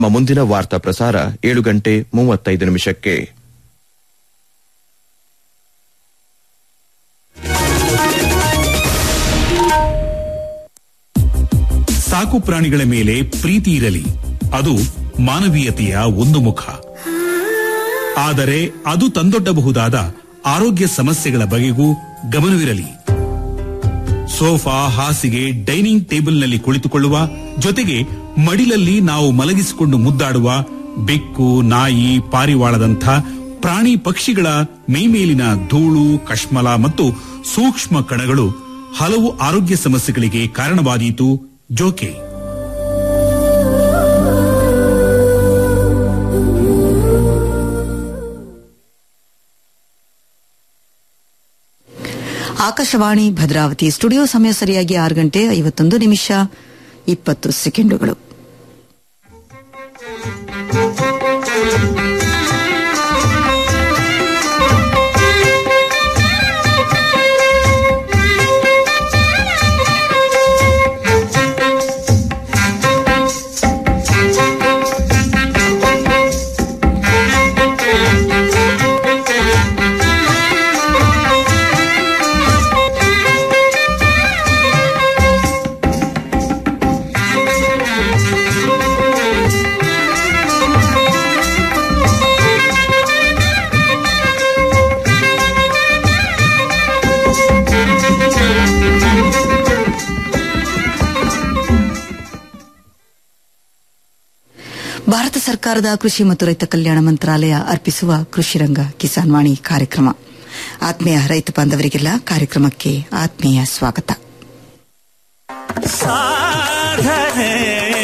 ನಮ್ಮ ಮುಂದಿನ ವಾರ್ತಾ ಪ್ರಸಾರ ಏಳು ಗಂಟೆ ಮೂವತ್ತೈದು ನಿಮಿಷಕ್ಕೆ ಸಾಕು ಪ್ರಾಣಿಗಳ ಮೇಲೆ ಪ್ರೀತಿ ಇರಲಿ ಅದು ಮಾನವೀಯತೆಯ ಒಂದು ಮುಖ ಆದರೆ ಅದು ತಂದೊಡ್ಡಬಹುದಾದ ಆರೋಗ್ಯ ಸಮಸ್ಯೆಗಳ ಬಗೆಗೂ ಗಮನವಿರಲಿ ಸೋಫಾ ಹಾಸಿಗೆ ಡೈನಿಂಗ್ ಟೇಬಲ್ನಲ್ಲಿ ಕುಳಿತುಕೊಳ್ಳುವ ಜೊತೆಗೆ ಮಡಿಲಲ್ಲಿ ನಾವು ಮಲಗಿಸಿಕೊಂಡು ಮುದ್ದಾಡುವ ಬೆಕ್ಕು ನಾಯಿ ಪಾರಿವಾಳದಂಥ ಪ್ರಾಣಿ ಪಕ್ಷಿಗಳ ಮೈಮೇಲಿನ ಧೂಳು ಕಶ್ಮಲ ಮತ್ತು ಸೂಕ್ಷ್ಮ ಕಣಗಳು ಹಲವು ಆರೋಗ್ಯ ಸಮಸ್ಯೆಗಳಿಗೆ ಕಾರಣವಾದೀತು ಜೋಕೆ ಆಕಾಶವಾಣಿ ಭದ್ರಾವತಿ ಸ್ಟುಡಿಯೋ ಸಮಯ ಸರಿಯಾಗಿ ಆರು ಗಂಟೆ ಐವತ್ತೊಂದು ನಿಮಿಷ ಇಪ್ಪತ್ತು ಸೆಕೆಂಡುಗಳು ಭಾರತ ಸರ್ಕಾರದ ಕೃಷಿ ಮತ್ತು ರೈತ ಕಲ್ಯಾಣ ಮಂತ್ರಾಲಯ ಅರ್ಪಿಸುವ ಕೃಷಿ ರಂಗ ಕಿಸಾನ್ ವಾಣಿ ಕಾರ್ಯಕ್ರಮ ಆತ್ಮೀಯ ರೈತ ಬಾಂಧವರಿಗೆಲ್ಲ ಕಾರ್ಯಕ್ರಮಕ್ಕೆ ಆತ್ಮೀಯ ಸ್ವಾಗತ ಸಾಧನೆ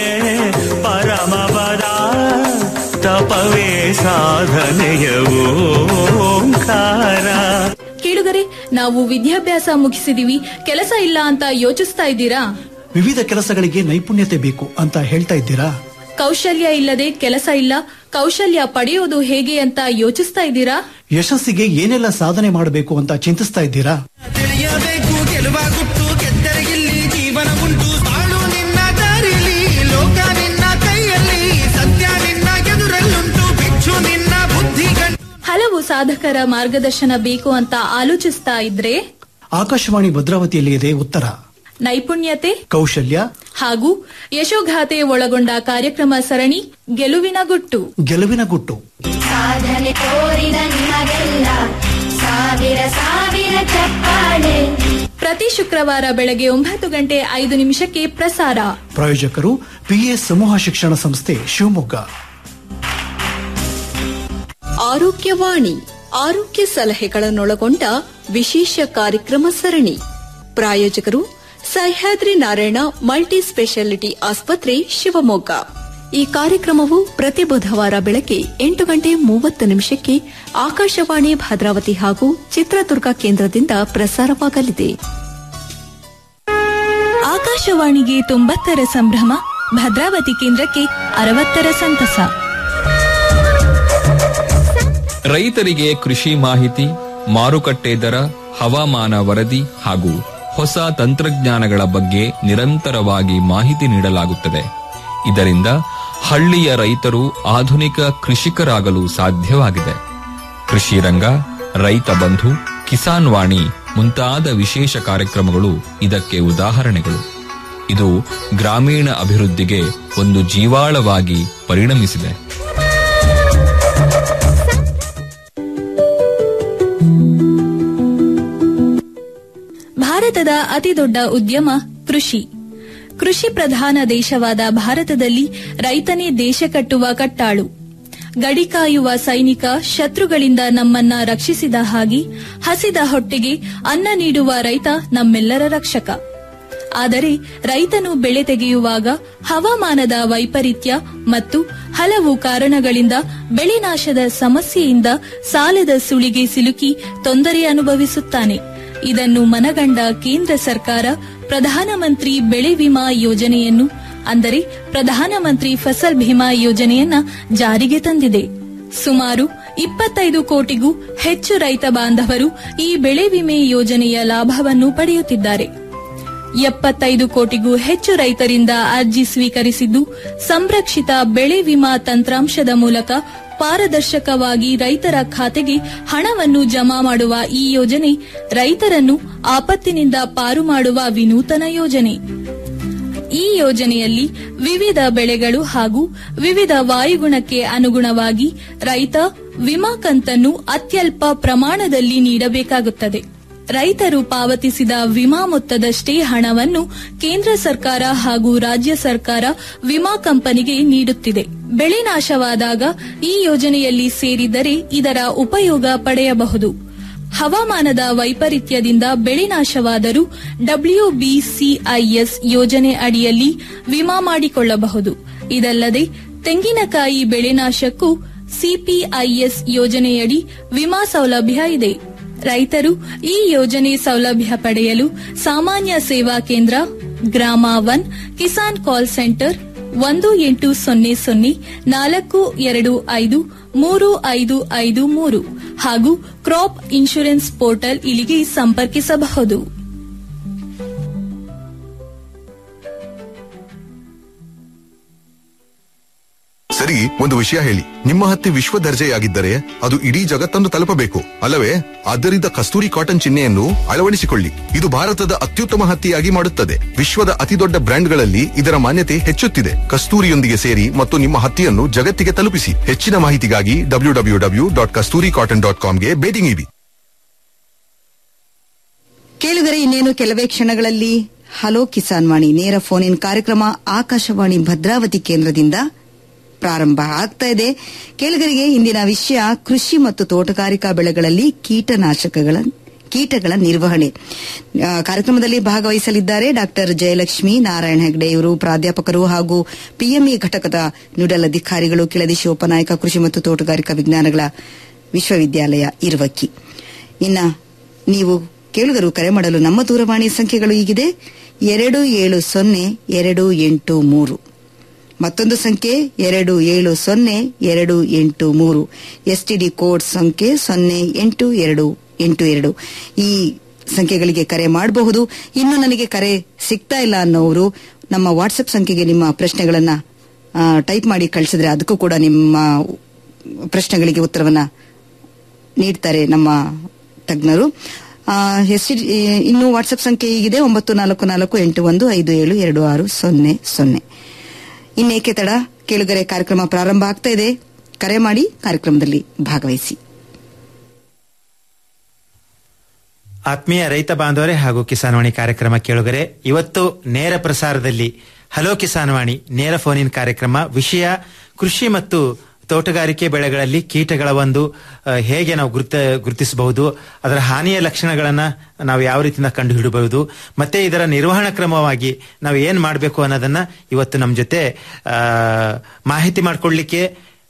ಪರಮಪದ ತಪವೇ ಸಾಧನೆಯ ಓಂಕಾರ ಕೇಳುಗರೆ ನಾವು ವಿದ್ಯಾಭ್ಯಾಸ ಮುಗಿಸಿದೀವಿ ಕೆಲಸ ಇಲ್ಲ ಅಂತ ಯೋಚಿಸ್ತಾ ಇದ್ದೀರಾ ವಿವಿಧ ಕೆಲಸಗಳಿಗೆ ನೈಪುಣ್ಯತೆ ಬೇಕು ಅಂತ ಹೇಳ್ತಾ ಇದ್ದೀರಾ ಕೌಶಲ್ಯ ಇಲ್ಲದೆ ಕೆಲಸ ಇಲ್ಲ ಕೌಶಲ್ಯ ಪಡೆಯೋದು ಹೇಗೆ ಅಂತ ಯೋಚಿಸ್ತಾ ಇದ್ದೀರಾ ಯಶಸ್ಸಿಗೆ ಏನೆಲ್ಲ ಸಾಧನೆ ಮಾಡಬೇಕು ಅಂತ ಚಿಂತಿಸ್ತಾ ಇದ್ದೀರಾ ತಿಳಿಯಬೇಕು ಗೆಲುವ ಗುಟ್ಟು ಗೆದ್ದರೆ ಇಲ್ಲಿ ಜೀವನ ಉಂಟು ಬಾಳು ನಿನ್ನ ದಾರಿಲಿ ಲೋಕ ನಿನ್ನ ಕೈಯಲ್ಲಿ ಸತ್ಯ ನಿನ್ನ ಎದುರಲ್ಲುಂಟು ಬಿಚ್ಚು ನಿನ್ನ ಬುದ್ಧಿ ಗಂಟು ಹಲವು ಸಾಧಕರ ಮಾರ್ಗದರ್ಶನ ಬೇಕು ಅಂತ ಆಲೋಚಿಸ್ತಾ ಇದ್ರೆ ಆಕಾಶವಾಣಿ ಭದ್ರಾವತಿಯಲ್ಲಿ ಇದೆ ಉತ್ತರ ನೈಪುಣ್ಯತೆ ಕೌಶಲ್ಯ ಹಾಗೂ ಯಶೋಗಾಥೆ ಒಳಗೊಂಡ ಕಾರ್ಯಕ್ರಮ ಸರಣಿ ಗೆಲುವಿನ ಗುಟ್ಟು ಗೆಲುವಿನ ಗುಟ್ಟು ಸಾಧನೆ ತೋರಿದ ನಿಮಗೆಲ್ಲ ಸಾವಿರ ಸಾವಿರ ಚಪ್ಪಾಳೆ ಪ್ರತಿ ಶುಕ್ರವಾರ ಬೆಳಗ್ಗೆ ಒಂಬತ್ತು ಗಂಟೆ ಐದು ನಿಮಿಷಕ್ಕೆ ಪ್ರಸಾರ ಪ್ರಾಯೋಜಕರು ಪಿಎ ಸಮೂಹ ಶಿಕ್ಷಣ ಸಂಸ್ಥೆ ಶಿವಮೊಗ್ಗ ಆರೋಗ್ಯವಾಣಿ ಆರೋಗ್ಯ ಸಲಹೆಗಳನ್ನೊಳಗೊಂಡ ವಿಶೇಷ ಕಾರ್ಯಕ್ರಮ ಸರಣಿ ಪ್ರಾಯೋಜಕರು ಸಹ್ಯಾದ್ರಿ ನಾರಾಯಣ ಮಲ್ಟಿ ಸ್ಪೆಷಾಲಿಟಿ ಆಸ್ಪತ್ರೆ ಶಿವಮೊಗ್ಗ ಈ ಕಾರ್ಯಕ್ರಮವು ಪ್ರತಿ ಬುಧವಾರ ಬೆಳಗ್ಗೆ ಎಂಟು ಗಂಟೆ ಮೂವತ್ತು ನಿಮಿಷಕ್ಕೆ ಆಕಾಶವಾಣಿ ಭದ್ರಾವತಿ ಹಾಗೂ ಚಿತ್ರದುರ್ಗ ಕೇಂದ್ರದಿಂದ ಪ್ರಸಾರವಾಗಲಿದೆ ಆಕಾಶವಾಣಿಗೆ ತೊಂಬತ್ತರ ಸಂಭ್ರಮ ಭದ್ರಾವತಿ ಕೇಂದ್ರಕ್ಕೆ ಅರವತ್ತರ ಸಂತಸ ರೈತರಿಗೆ ಕೃಷಿ ಮಾಹಿತಿ ಮಾರುಕಟ್ಟೆ ದರ ಹವಾಮಾನ ವರದಿ ಹಾಗೂ ಹೊಸ ತಂತ್ರಜ್ಞಾನಗಳ ಬಗ್ಗೆ ನಿರಂತರವಾಗಿ ಮಾಹಿತಿ ನೀಡಲಾಗುತ್ತದೆ ಇದರಿಂದ ಹಳ್ಳಿಯ ರೈತರು ಆಧುನಿಕ ಕೃಷಿಕರಾಗಲು ಸಾಧ್ಯವಾಗಿದೆ ಕೃಷಿ ರಂಗ ರೈತ ಬಂಧು ಕಿಸಾನ್ ವಾಣಿ ಮುಂತಾದ ವಿಶೇಷ ಕಾರ್ಯಕ್ರಮಗಳು ಇದಕ್ಕೆ ಉದಾಹರಣೆಗಳು ಇದು ಗ್ರಾಮೀಣ ಅಭಿವೃದ್ಧಿಗೆ ಒಂದು ಜೀವಾಳವಾಗಿ ಪರಿಣಮಿಸಿದೆ ಭಾರತದ ಅತಿದೊಡ್ಡ ಉದ್ಯಮ ಕೃಷಿ ಕೃಷಿ ಪ್ರಧಾನ ದೇಶವಾದ ಭಾರತದಲ್ಲಿ ರೈತನೇ ದೇಶ ಕಟ್ಟುವ ಕಟ್ಟಾಳು ಗಡಿ ಕಾಯುವ ಸೈನಿಕ ಶತ್ರುಗಳಿಂದ ನಮ್ಮನ್ನ ರಕ್ಷಿಸಿದ ಹಾಗೆ ಹಸಿದ ಹೊಟ್ಟೆಗೆ ಅನ್ನ ನೀಡುವ ರೈತ ನಮ್ಮೆಲ್ಲರ ರಕ್ಷಕ ಆದರೆ ರೈತನು ಬೆಳೆ ತೆಗೆಯುವಾಗ ಹವಾಮಾನದ ವೈಪರೀತ್ಯ ಮತ್ತು ಹಲವು ಕಾರಣಗಳಿಂದ ಬೆಳೆ ನಾಶದ ಸಮಸ್ಯೆಯಿಂದ ಸಾಲದ ಸುಳಿಗೆ ಸಿಲುಕಿ ತೊಂದರೆ ಅನುಭವಿಸುತ್ತಾನೆ ಇದನ್ನು ಮನಗಂಡ ಕೇಂದ್ರ ಸರ್ಕಾರ ಪ್ರಧಾನಮಂತ್ರಿ ಬೆಳೆ ವಿಮಾ ಯೋಜನೆಯನ್ನು ಅಂದರೆ ಪ್ರಧಾನಮಂತ್ರಿ ಫಸಲ್ ಭೀಮಾ ಯೋಜನೆಯನ್ನ ಜಾರಿಗೆ ತಂದಿದೆ ಸುಮಾರು ಇಪ್ಪತ್ತೈದು ಕೋಟಿಗೂ ಹೆಚ್ಚು ರೈತ ಬಾಂಧವರು ಈ ಬೆಳೆ ವಿಮೆ ಯೋಜನೆಯ ಲಾಭವನ್ನು ಪಡೆಯುತ್ತಿದ್ದಾರೆ ಎಪ್ಪತ್ತೈದು ಕೋಟಿಗೂ ಹೆಚ್ಚು ರೈತರಿಂದ ಅರ್ಜಿ ಸ್ವೀಕರಿಸಿದ್ದು ಸಂರಕ್ಷಿತ ಬೆಳೆ ವಿಮಾ ತಂತ್ರಾಂಶದ ಮೂಲಕ ಪಾರದರ್ಶಕವಾಗಿ ರೈತರ ಖಾತೆಗೆ ಹಣವನ್ನು ಜಮಾ ಮಾಡುವ ಈ ಯೋಜನೆ ರೈತರನ್ನು ಆಪತ್ತಿನಿಂದ ಪಾರು ಮಾಡುವ ವಿನೂತನ ಯೋಜನೆ ಈ ಯೋಜನೆಯಲ್ಲಿ ವಿವಿಧ ಬೆಳೆಗಳು ಹಾಗೂ ವಿವಿಧ ವಾಯುಗುಣಕ್ಕೆ ಅನುಗುಣವಾಗಿ ರೈತ ವಿಮಾ ಕಂತನ್ನು ಅತ್ಯಲ್ಪ ಪ್ರಮಾಣದಲ್ಲಿ ನೀಡಬೇಕಾಗುತ್ತದೆ ರೈತರು ಪಾವತಿಸಿದ ವಿಮಾ ಮೊತ್ತದಷ್ಟೇ ಹಣವನ್ನು ಕೇಂದ್ರ ಸರ್ಕಾರ ಹಾಗೂ ರಾಜ್ಯ ಸರ್ಕಾರ ವಿಮಾ ಕಂಪನಿಗೆ ನೀಡುತ್ತಿದೆ ಬೆಳೆ ನಾಶವಾದಾಗ ಈ ಯೋಜನೆಯಲ್ಲಿ ಸೇರಿದರೆ ಇದರ ಉಪಯೋಗ ಪಡೆಯಬಹುದು ಹವಾಮಾನದ ವೈಪರೀತ್ಯದಿಂದ ಬೆಳೆ ನಾಶವಾದರೂ ಡಬ್ಲ್ಯೂಬಿಸಿಐಎಸ್ ಯೋಜನೆ ಅಡಿಯಲ್ಲಿ ವಿಮಾ ಮಾಡಿಕೊಳ್ಳಬಹುದು ಇದಲ್ಲದೆ ತೆಂಗಿನಕಾಯಿ ಬೆಳೆ ನಾಶಕ್ಕೂ ಸಿಪಿಐಎಸ್ ಯೋಜನೆಯಡಿ ವಿಮಾ ಸೌಲಭ್ಯ ಇದೆ ರೈತರು ಈ ಯೋಜನೆ ಸೌಲಭ್ಯ ಪಡೆಯಲು ಸಾಮಾನ್ಯ ಸೇವಾ ಕೇಂದ್ರ ಗ್ರಾಮ ಒನ್ ಕಿಸಾನ್ ಕಾಲ್ ಸೆಂಟರ್ ಒಂದು ಎಂಟು ಸೊನ್ನೆ ಸೊನ್ನೆ ನಾಲ್ಕು ಎರಡು ಐದು ಮೂರು ಐದು ಐದು ಮೂರು ಹಾಗೂ ಕ್ರಾಪ್ ಇನ್ಶೂರೆನ್ಸ್ ಪೋರ್ಟಲ್ ಇಲ್ಲಿಗೆ ಸಂಪರ್ಕಿಸಬಹುದು ಸರಿ ಒಂದು ವಿಷಯ ಹೇಳಿ ನಿಮ್ಮ ಹತ್ತಿ ವಿಶ್ವ ದರ್ಜೆಯಾಗಿದ್ದರೆ ಅದು ಇಡೀ ಜಗತ್ತನ್ನು ತಲುಪಬೇಕು ಅಲ್ಲವೇ ಆದ್ದರಿಂದ ಕಸ್ತೂರಿ ಕಾಟನ್ ಚಿಹ್ನೆಯನ್ನು ಅಳವಡಿಸಿಕೊಳ್ಳಿ ಇದು ಭಾರತದ ಅತ್ಯುತ್ತಮ ಹತ್ತಿಯಾಗಿ ಮಾಡುತ್ತದೆ ವಿಶ್ವದ ಅತಿದೊಡ್ಡ ಬ್ರ್ಯಾಂಡ್ಗಳಲ್ಲಿ ಇದರ ಮಾನ್ಯತೆ ಹೆಚ್ಚುತ್ತಿದೆ ಕಸ್ತೂರಿಯೊಂದಿಗೆ ಸೇರಿ ಮತ್ತು ನಿಮ್ಮ ಹತ್ತಿಯನ್ನು ಜಗತ್ತಿಗೆ ತಲುಪಿಸಿ ಹೆಚ್ಚಿನ ಮಾಹಿತಿಗಾಗಿ W W W dot Kasturi cotton dot ಕಾಮ್ಗೆ ಭೇಟಿ ನೀಡಿ ಕೇಳುಗರೆ ಇನ್ನೇನು ಕೆಲವೇ ಕ್ಷಣಗಳಲ್ಲಿ ಹಲೋ ಕಿಸಾನ್ ವಾಣಿ ನೇರ ಫೋನ್ ಇನ್ ಕಾರ್ಯಕ್ರಮ ಆಕಾಶವಾಣಿ ಭದ್ರಾವತಿ ಕೇಂದ್ರದಿಂದ ಪ್ರಾರಂಭ ಆಗ್ತಾ ಇದೆ ಕೇಳುಗರಿಗೆ ಇಂದಿನ ವಿಷಯ ಕೃಷಿ ಮತ್ತು ತೋಟಗಾರಿಕಾ ಬೆಳೆಗಳಲ್ಲಿ ಕೀಟನಾಶಕಗಳ ಕೀಟಗಳ ನಿರ್ವಹಣೆ ಆ, ಕಾರ್ಯಕ್ರಮದಲ್ಲಿ ಭಾಗವಹಿಸಲಿದ್ದಾರೆ ಡಾಕ್ಟರ್ ಜಯಲಕ್ಷ್ಮಿ ನಾರಾಯಣ ಹೆಗ್ಡೆ ಇವರು ಪ್ರಾಧ್ಯಾಪಕರು ಹಾಗೂ ಪಿಎಂಇ ಘಟಕದ ನ್ಯೂಡಲ್ ಅಧಿಕಾರಿಗಳು ಕೆಳದಿ ಶಿವಪ್ಪನಾಯಕ ಕೃಷಿ ಮತ್ತು ತೋಟಗಾರಿಕಾ ವಿಜ್ಞಾನಗಳ ವಿಶ್ವವಿದ್ಯಾಲಯ ಇರುವಕ್ಕಿ ಇನ್ನ ನೀವು ಕೇಳುಗರು ಕರೆ ಮಾಡಲು ನಮ್ಮ ದೂರವಾಣಿ ಸಂಖ್ಯೆಗಳು ಹೀಗಿದೆ ಎರಡು ಏಳು ಸೊನ್ನೆ ಎರಡು ಎಂಟು ಮೂರು ಮತ್ತೊಂದು ಸಂಖ್ಯೆ ಎರಡು ಏಳು ಸೊನ್ನೆ ಎರಡು ಎಂಟು ಮೂರು ಎಸ್ಟಿಡಿ ಕೋಡ್ ಸಂಖ್ಯೆ ಸೊನ್ನೆ ಎಂಟು ಎರಡು ಎಂಟು ಎರಡು ಈ ಸಂಖ್ಯೆಗಳಿಗೆ ಕರೆ ಮಾಡಬಹುದು ಇನ್ನು ನನಗೆ ಕರೆ ಸಿಗ್ತಾ ಇಲ್ಲ ಅನ್ನೋರು ನಮ್ಮ ವಾಟ್ಸ್ಆಪ್ ಸಂಖ್ಯೆಗೆ ನಿಮ್ಮ ಪ್ರಶ್ನೆಗಳನ್ನ ಆ, ಟೈಪ್ ಮಾಡಿ ಕಳಿಸಿದ್ರೆ ಅದಕ್ಕೂ ಕೂಡ ನಿಮ್ಮ ಪ್ರಶ್ನೆಗಳಿಗೆ ಉತ್ತರವನ್ನ ನೀಡ್ತಾರೆ ನಮ್ಮ ತಜ್ಞರು ಆ, ಎಸ್ಟಿ ಇನ್ನು ವಾಟ್ಸ್ಆಪ್ ಸಂಖ್ಯೆ ಹೀಗಿದೆ ಒಂಬತ್ತು ನಾಲ್ಕು ನಾಲ್ಕು ಎಂಟು ಒಂದು ಐದು ಏಳು ಎರಡು ಆರು ಸೊನ್ನೆ ಸೊನ್ನೆ ಇನ್ನೇಕೆ ತಡ ಕೇಳುಗರೆ ಕಾರ್ಯಕ್ರಮ ಪ್ರಾರಂಭ ಆಗ್ತಾ ಇದೆ ಕರೆ ಮಾಡಿ ಕಾರ್ಯಕ್ರಮದಲ್ಲಿ ಭಾಗವಹಿಸಿ ಆತ್ಮೀಯ ರೈತ ಬಾಂಧವರೇ ಹಾಗೂ ಕಿಸಾನ್ವಾಣಿ ಕಾರ್ಯಕ್ರಮ ಕೇಳುಗರೆ ಇವತ್ತು ನೇರ ಪ್ರಸಾರದಲ್ಲಿ ಹಲೋ ಕಿಸಾನ್ವಾಣಿ ನೇರ ಫೋನ್ ಇನ್ ಕಾರ್ಯಕ್ರಮ ವಿಷಯ ಕೃಷಿ ಮತ್ತು ತೋಟಗಾರಿಕೆ ಬೆಳೆಗಳಲ್ಲಿ ಕೀಟಗಳ ಒಂದು ಆ, ಹೇಗೆ ನಾವು ಗುರುತ ಗುರುತಿಸಬಹುದು ಅದರ ಹಾನಿಯ ಲಕ್ಷಣಗಳನ್ನ ನಾವು ಯಾವ ರೀತಿಯಿಂದ ಕಂಡು ಹಿಡಬಹುದು ಮತ್ತೆ ಇದರ ನಿರ್ವಹಣಾ ಕ್ರಮವಾಗಿ ನಾವು ಏನ್ ಮಾಡಬೇಕು ಅನ್ನೋದನ್ನ ಇವತ್ತು ನಮ್ಮ ಜೊತೆ ಆ, ಮಾಹಿತಿ ಮಾಡಿಕೊಳ್ಳಿಕ್ಕೆ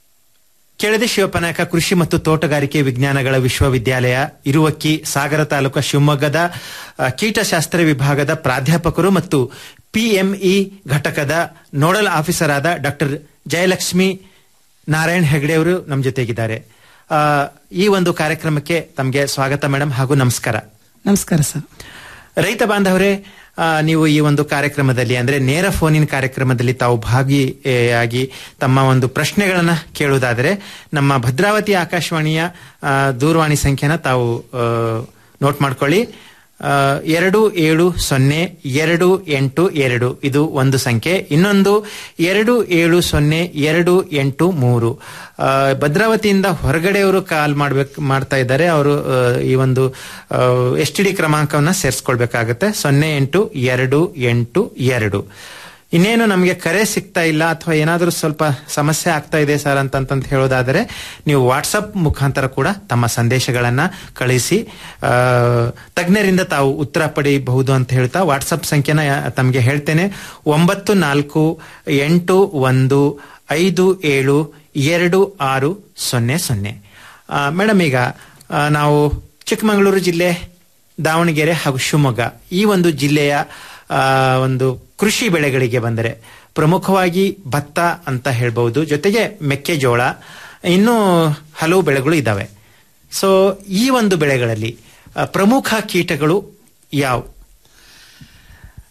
ಕೆಳದಿ ಶಿವಪ್ಪನಾಯಕ ಕೃಷಿ ಮತ್ತು ತೋಟಗಾರಿಕೆ ವಿಜ್ಞಾನಗಳ ವಿಶ್ವವಿದ್ಯಾಲಯ ಇರುವಕ್ಕಿ ಸಾಗರ ತಾಲೂಕು ಶಿವಮೊಗ್ಗದ ಆ, ಕೀಟಶಾಸ್ತ್ರ ವಿಭಾಗದ ಪ್ರಾಧ್ಯಾಪಕರು ಮತ್ತು ಪಿಎಂಇ ಘಟಕದ ನೋಡಲ್ ಆಫೀಸರ್ ಆದ ಡಾಕ್ಟರ್ ಜಯಲಕ್ಷ್ಮಿ ನಾರಾಯಣ್ ಹೆಗಡೆ ಅವರು ನಮ್ಮ ಜೊತೆಗಿದ್ದಾರೆ ಆ, ಈ ಒಂದು ಕಾರ್ಯಕ್ರಮಕ್ಕೆ ತಮಗೆ ಸ್ವಾಗತ ಮೇಡಮ್ ಹಾಗೂ ನಮಸ್ಕಾರ ನಮಸ್ಕಾರ ಸರ್ ರೈತ ಬಾಂಧವರೇ ಆ, ನೀವು ಈ ಒಂದು ಕಾರ್ಯಕ್ರಮದಲ್ಲಿ ಅಂದ್ರೆ ನೇರ ಫೋನಿನ ಕಾರ್ಯಕ್ರಮದಲ್ಲಿ ತಾವು ಭಾಗಿಯಾಗಿ ತಮ್ಮ ಒಂದು ಪ್ರಶ್ನೆಗಳನ್ನ ಕೇಳುವುದಾದರೆ ನಮ್ಮ ಭದ್ರಾವತಿ ಆಕಾಶವಾಣಿಯ ಆ, ದೂರವಾಣಿ ಸಂಖ್ಯೆನ ತಾವು ಆ, ನೋಟ್ ಮಾಡ್ಕೊಳ್ಳಿ ಆ, ಎರಡು ಏಳು ಸೊನ್ನೆ ಎರಡು ಎಂಟು ಎರಡು ಇದು ಒಂದು ಸಂಖ್ಯೆ ಇನ್ನೊಂದು ಎರಡು ಏಳು ಸೊನ್ನೆ ಎರಡು ಎಂಟು ಮೂರು ಆ, ಭದ್ರಾವತಿಯಿಂದ ಹೊರಗಡೆಯವರು ಕಾಲ್ ಮಾಡ್ಬೇಕು ಮಾಡ್ತಾ ಇದ್ದಾರೆ ಅವರು ಆ, ಈ ಒಂದು ಎಸ್ ಟಿ ಡಿ ಕ್ರಮಾಂಕವನ್ನ ಸೇರಿಸ್ಕೊಳ್ಬೇಕಾಗತ್ತೆ ಸೊನ್ನೆ ಎಂಟು ಎರಡು ಎಂಟು ಎರಡು ಇನ್ನೇನು ನಮಗೆ ಕರೆ ಸಿಗ್ತಾ ಇಲ್ಲ ಅಥವಾ ಏನಾದರೂ ಸ್ವಲ್ಪ ಸಮಸ್ಯೆ ಆಗ್ತಾ ಇದೆ ಸರ್ ಅಂತಂತ ಹೇಳೋದಾದರೆ ನೀವು ವಾಟ್ಸಪ್ ಮುಖಾಂತರ ಕೂಡ ತಮ್ಮ ಸಂದೇಶಗಳನ್ನ ಕಳಿಸಿ ಆ, ತಜ್ಞರಿಂದ ತಾವು ಉತ್ತರ ಪಡೆಯಬಹುದು ಅಂತ ಹೇಳ್ತಾ ವಾಟ್ಸಪ್ ಸಂಖ್ಯೆನ ಯಾ- ತಮಗೆ ಹೇಳ್ತೇನೆ ಒಂಬತ್ತು ನಾಲ್ಕು ಎಂಟು ಒಂದು ಐದು ಏಳು ಎರಡು ಆರು ಸೊನ್ನೆ ಸೊನ್ನೆ ಮೇಡಮ್ ಈಗ ಆ, ನಾವು ಚಿಕ್ಕಮಗಳೂರು ಜಿಲ್ಲೆ ದಾವಣಗೆರೆ ಹಾಗೂ ಶಿವಮೊಗ್ಗ ಈ ಒಂದು ಜಿಲ್ಲೆಯ ಆ, ಒಂದು ಕೃಷಿ ಬೆಳೆಗಳಿಗೆ ಬಂದರೆ ಪ್ರಮುಖವಾಗಿ ಭತ್ತ ಅಂತ ಹೇಳ್ಬಹುದು ಜೊತೆಗೆ ಮೆಕ್ಕೆಜೋಳ ಇನ್ನೂ ಹಲವು ಬೆಳೆಗಳು ಇದ್ದಾವೆ ಸೊ ಈ ಒಂದು ಬೆಳೆಗಳಲ್ಲಿ ಆ, ಪ್ರಮುಖ ಕೀಟಗಳು ಯಾವ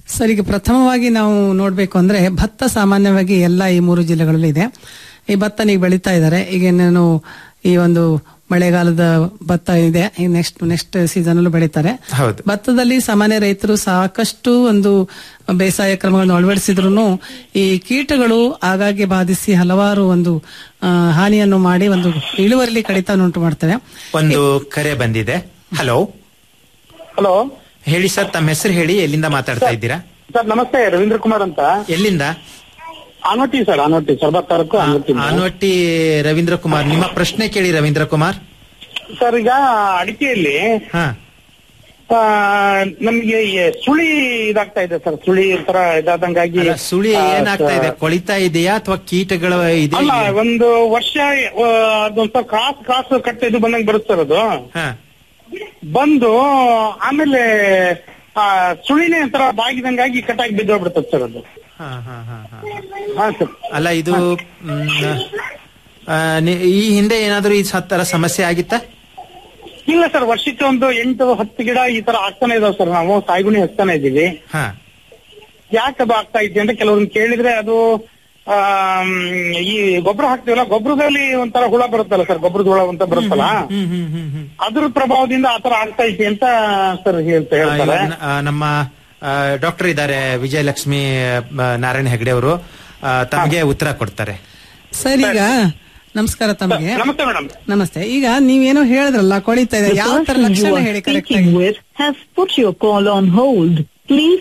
ಸರ್ ಈಗ ಪ್ರಥಮವಾಗಿ ನಾವು ನೋಡ್ಬೇಕು ಅಂದ್ರೆ ಭತ್ತ ಸಾಮಾನ್ಯವಾಗಿ ಎಲ್ಲ ಈ ಮೂರು ಜಿಲ್ಲೆಗಳಲ್ಲಿ ಇದೆ ಈ ಭತ್ತ ಈಗ ಬೆಳೀತಾ ಇದ್ದಾರೆ ಈಗ ನಾನು ಈ ಒಂದು ಮಳೆಗಾಲದ ಭತ್ತ ಇದೆ ಈ ನೆಕ್ಸ್ಟ್ ನೆಕ್ಸ್ಟ್ ಸೀಸನ್ ಅಲ್ಲೂ ಬೆಳೀತಾರೆ ಹೌದು ಭತ್ತದಲ್ಲಿ ಸಾಮಾನ್ಯ ರೈತರು ಸಾಕಷ್ಟು ಒಂದು ಬೇಸಾಯ ಕ್ರಮಗಳನ್ನು ಅಳವಡಿಸಿದ್ರು ಈ ಕೀಟಗಳು ಆಗಾಗ್ಗೆ ಬಾಧಿಸಿ ಹಲವಾರು ಒಂದು ಆ, ಹಾನಿಯನ್ನು ಮಾಡಿ ಒಂದು ಇಳುವರಿಲಿ ಕಡಿತವನ್ನುಂಟು ಮಾಡ್ತವೆ ಒಂದು ಕರೆ ಬಂದಿದೆ ಹಲೋ ಹಲೋ ಹೇಳಿ ಸರ್ ತಮ್ಮ ಹೆಸರು ಹೇಳಿ ಎಲ್ಲಿಂದ ಮಾತಾಡ್ತಾ ಇದ್ದೀರಾ ಸರ್ ನಮಸ್ತೆ ರವೀಂದ್ರ ಕುಮಾರ್ ಅಂತ ಎಲ್ಲಿಂದ ಆನೋಟಿ ಸರ್ ಆನೋಟಿ ಸರ್ಬತ್ ತಾಲೂಕು ಆನೋಟಿ ಆನವಟ್ಟಿ ರವೀಂದ್ರ ಕುಮಾರ್ ನಿಮ್ಮ ಪ್ರಶ್ನೆ ಕೇಳಿ ರವೀಂದ್ರ ಕುಮಾರ್ ಸರ್ ಈಗ ಅಡಿಕೆಯಲ್ಲಿ ಹಾ ಆ, ನಮ್ಗೆ ಈ ಸುಳಿ ಇದಾಗ್ತಾ ಇದೆ ಸರ್ ಸುಳಿ ತರ ಇದಾದಂಗಾಗಿ ಅಲ್ಲ, ಸುಳಿ ಆ, ಏನಾಗ್ತಾ ಇದೆ ಸ- ಕೊಳಿತಾ ಇದೆಯಾ ಅಥವಾ ಕೀಟಗಳು ಇದೆ ಅಲ್ಲ ಒಂದು ವರ್ಷ ಆ, ಅದೊಂದ್ ಸ್ವಲ್ಪ ಕ್ರಾಸ್ ಕ್ರಾಸ್ ಕಟ್ ಇದು ಬಂದಂಗೆ ಬರುತ್ತೆ ಸರ್ ಅದು ಹಾ ಬಂದು ಆಮೇಲೆ ಆ, ಸುಳಿನೇ ಒಂಥರ ಬಾಗಿದಂಗಾಗಿ ಕಟ್ಟಾಗಿ ಬಿದ್ದೋಗ್ಬಿಡ್ತದೆ ಸರ್ ಅದು ಹಾ ಹಾ ಹಾ ಹಾ ಹಾ ಸರ್ ಅಲ್ಲ ಇದು ಮ್, ಆ, ನಿ- ಈ ಹಿಂದೆ ಏನಾದ್ರೂ ಈ ತರ ಸಮಸ್ಯೆ ಆಗಿತ್ತಾ ಇಲ್ಲ ಸರ್ ವರ್ಷಕ್ಕೆ ಒಂದು ಎಂಟು ಹತ್ತು ಗಿಡ ಈ ತರ ಆಗ್ತಾನೆ ಇದಾವೆ ಸರ್ ನಾವು ಸಾಯ್ಗುಣಿ ಹಚ್ತಾನೆ ಇದೀವಿ ಹಾ ಯಾಕೆ ಅದು ಆಗ್ತಾ ಇದೆ ಅಂತ ಕೆಲವ್ರನ್ನ ಕೇಳಿದ್ರೆ ಅದು ಆಮ್, ಈ ಗೊಬ್ಬರ ಹಾಕ್ತಿವಲ್ಲ ಗೊಬ್ಬರದಲ್ಲಿ ಒಂಥರ ಹುಳ ಬರುತ್ತಲ್ಲ ಸರ್ ಗೊಬ್ಬರದ ಹುಳ ಅಂತ ಬರುತ್ತಲ್ಲ ಹ್ಮ್ ಹ್ಮ್ ಹ್ಮ್ ಹ್ಮ್ ಅದ್ರ ಪ್ರಭಾವದಿಂದ ಆತರ ಆಗ್ತಾ ಐತಿ ಅಂತ ಸರ್ ಹೇಳ್ತಾ ಆ, ಹೇಳ್ತಾರೆ ಇವಾಗ ನ- ಆ, ನಮ್ಮ ಡಾಕ್ಟರ್ ಇದ್ದಾರೆ ವಿಜಯಲಕ್ಷ್ಮಿ ಆ, ನಾರಾಯಣ ಹೆಗಡೆ ಅವರು ಆ, ತಮಗೆ ಉತ್ತರ ಕೊಡ್ತಾರೆ ಸರ್ ಈಗ ನಮಸ್ಕಾರ ತಮಗೆ ನಮಸ್ತೆ ಮೇಡಮ್ ನಮಸ್ತೆ ಈಗ ನೀವೇನೋ ಹೇಳಿದ್ರಲ್ಲ ಕೊಳಿತಾ ಇದೆ ಯಾವ ತರ ಲಕ್ಷಣ ಹೇಳಿ ಕರೆಕ್ಟ್ ಆಗಿ has put your call on hold. Please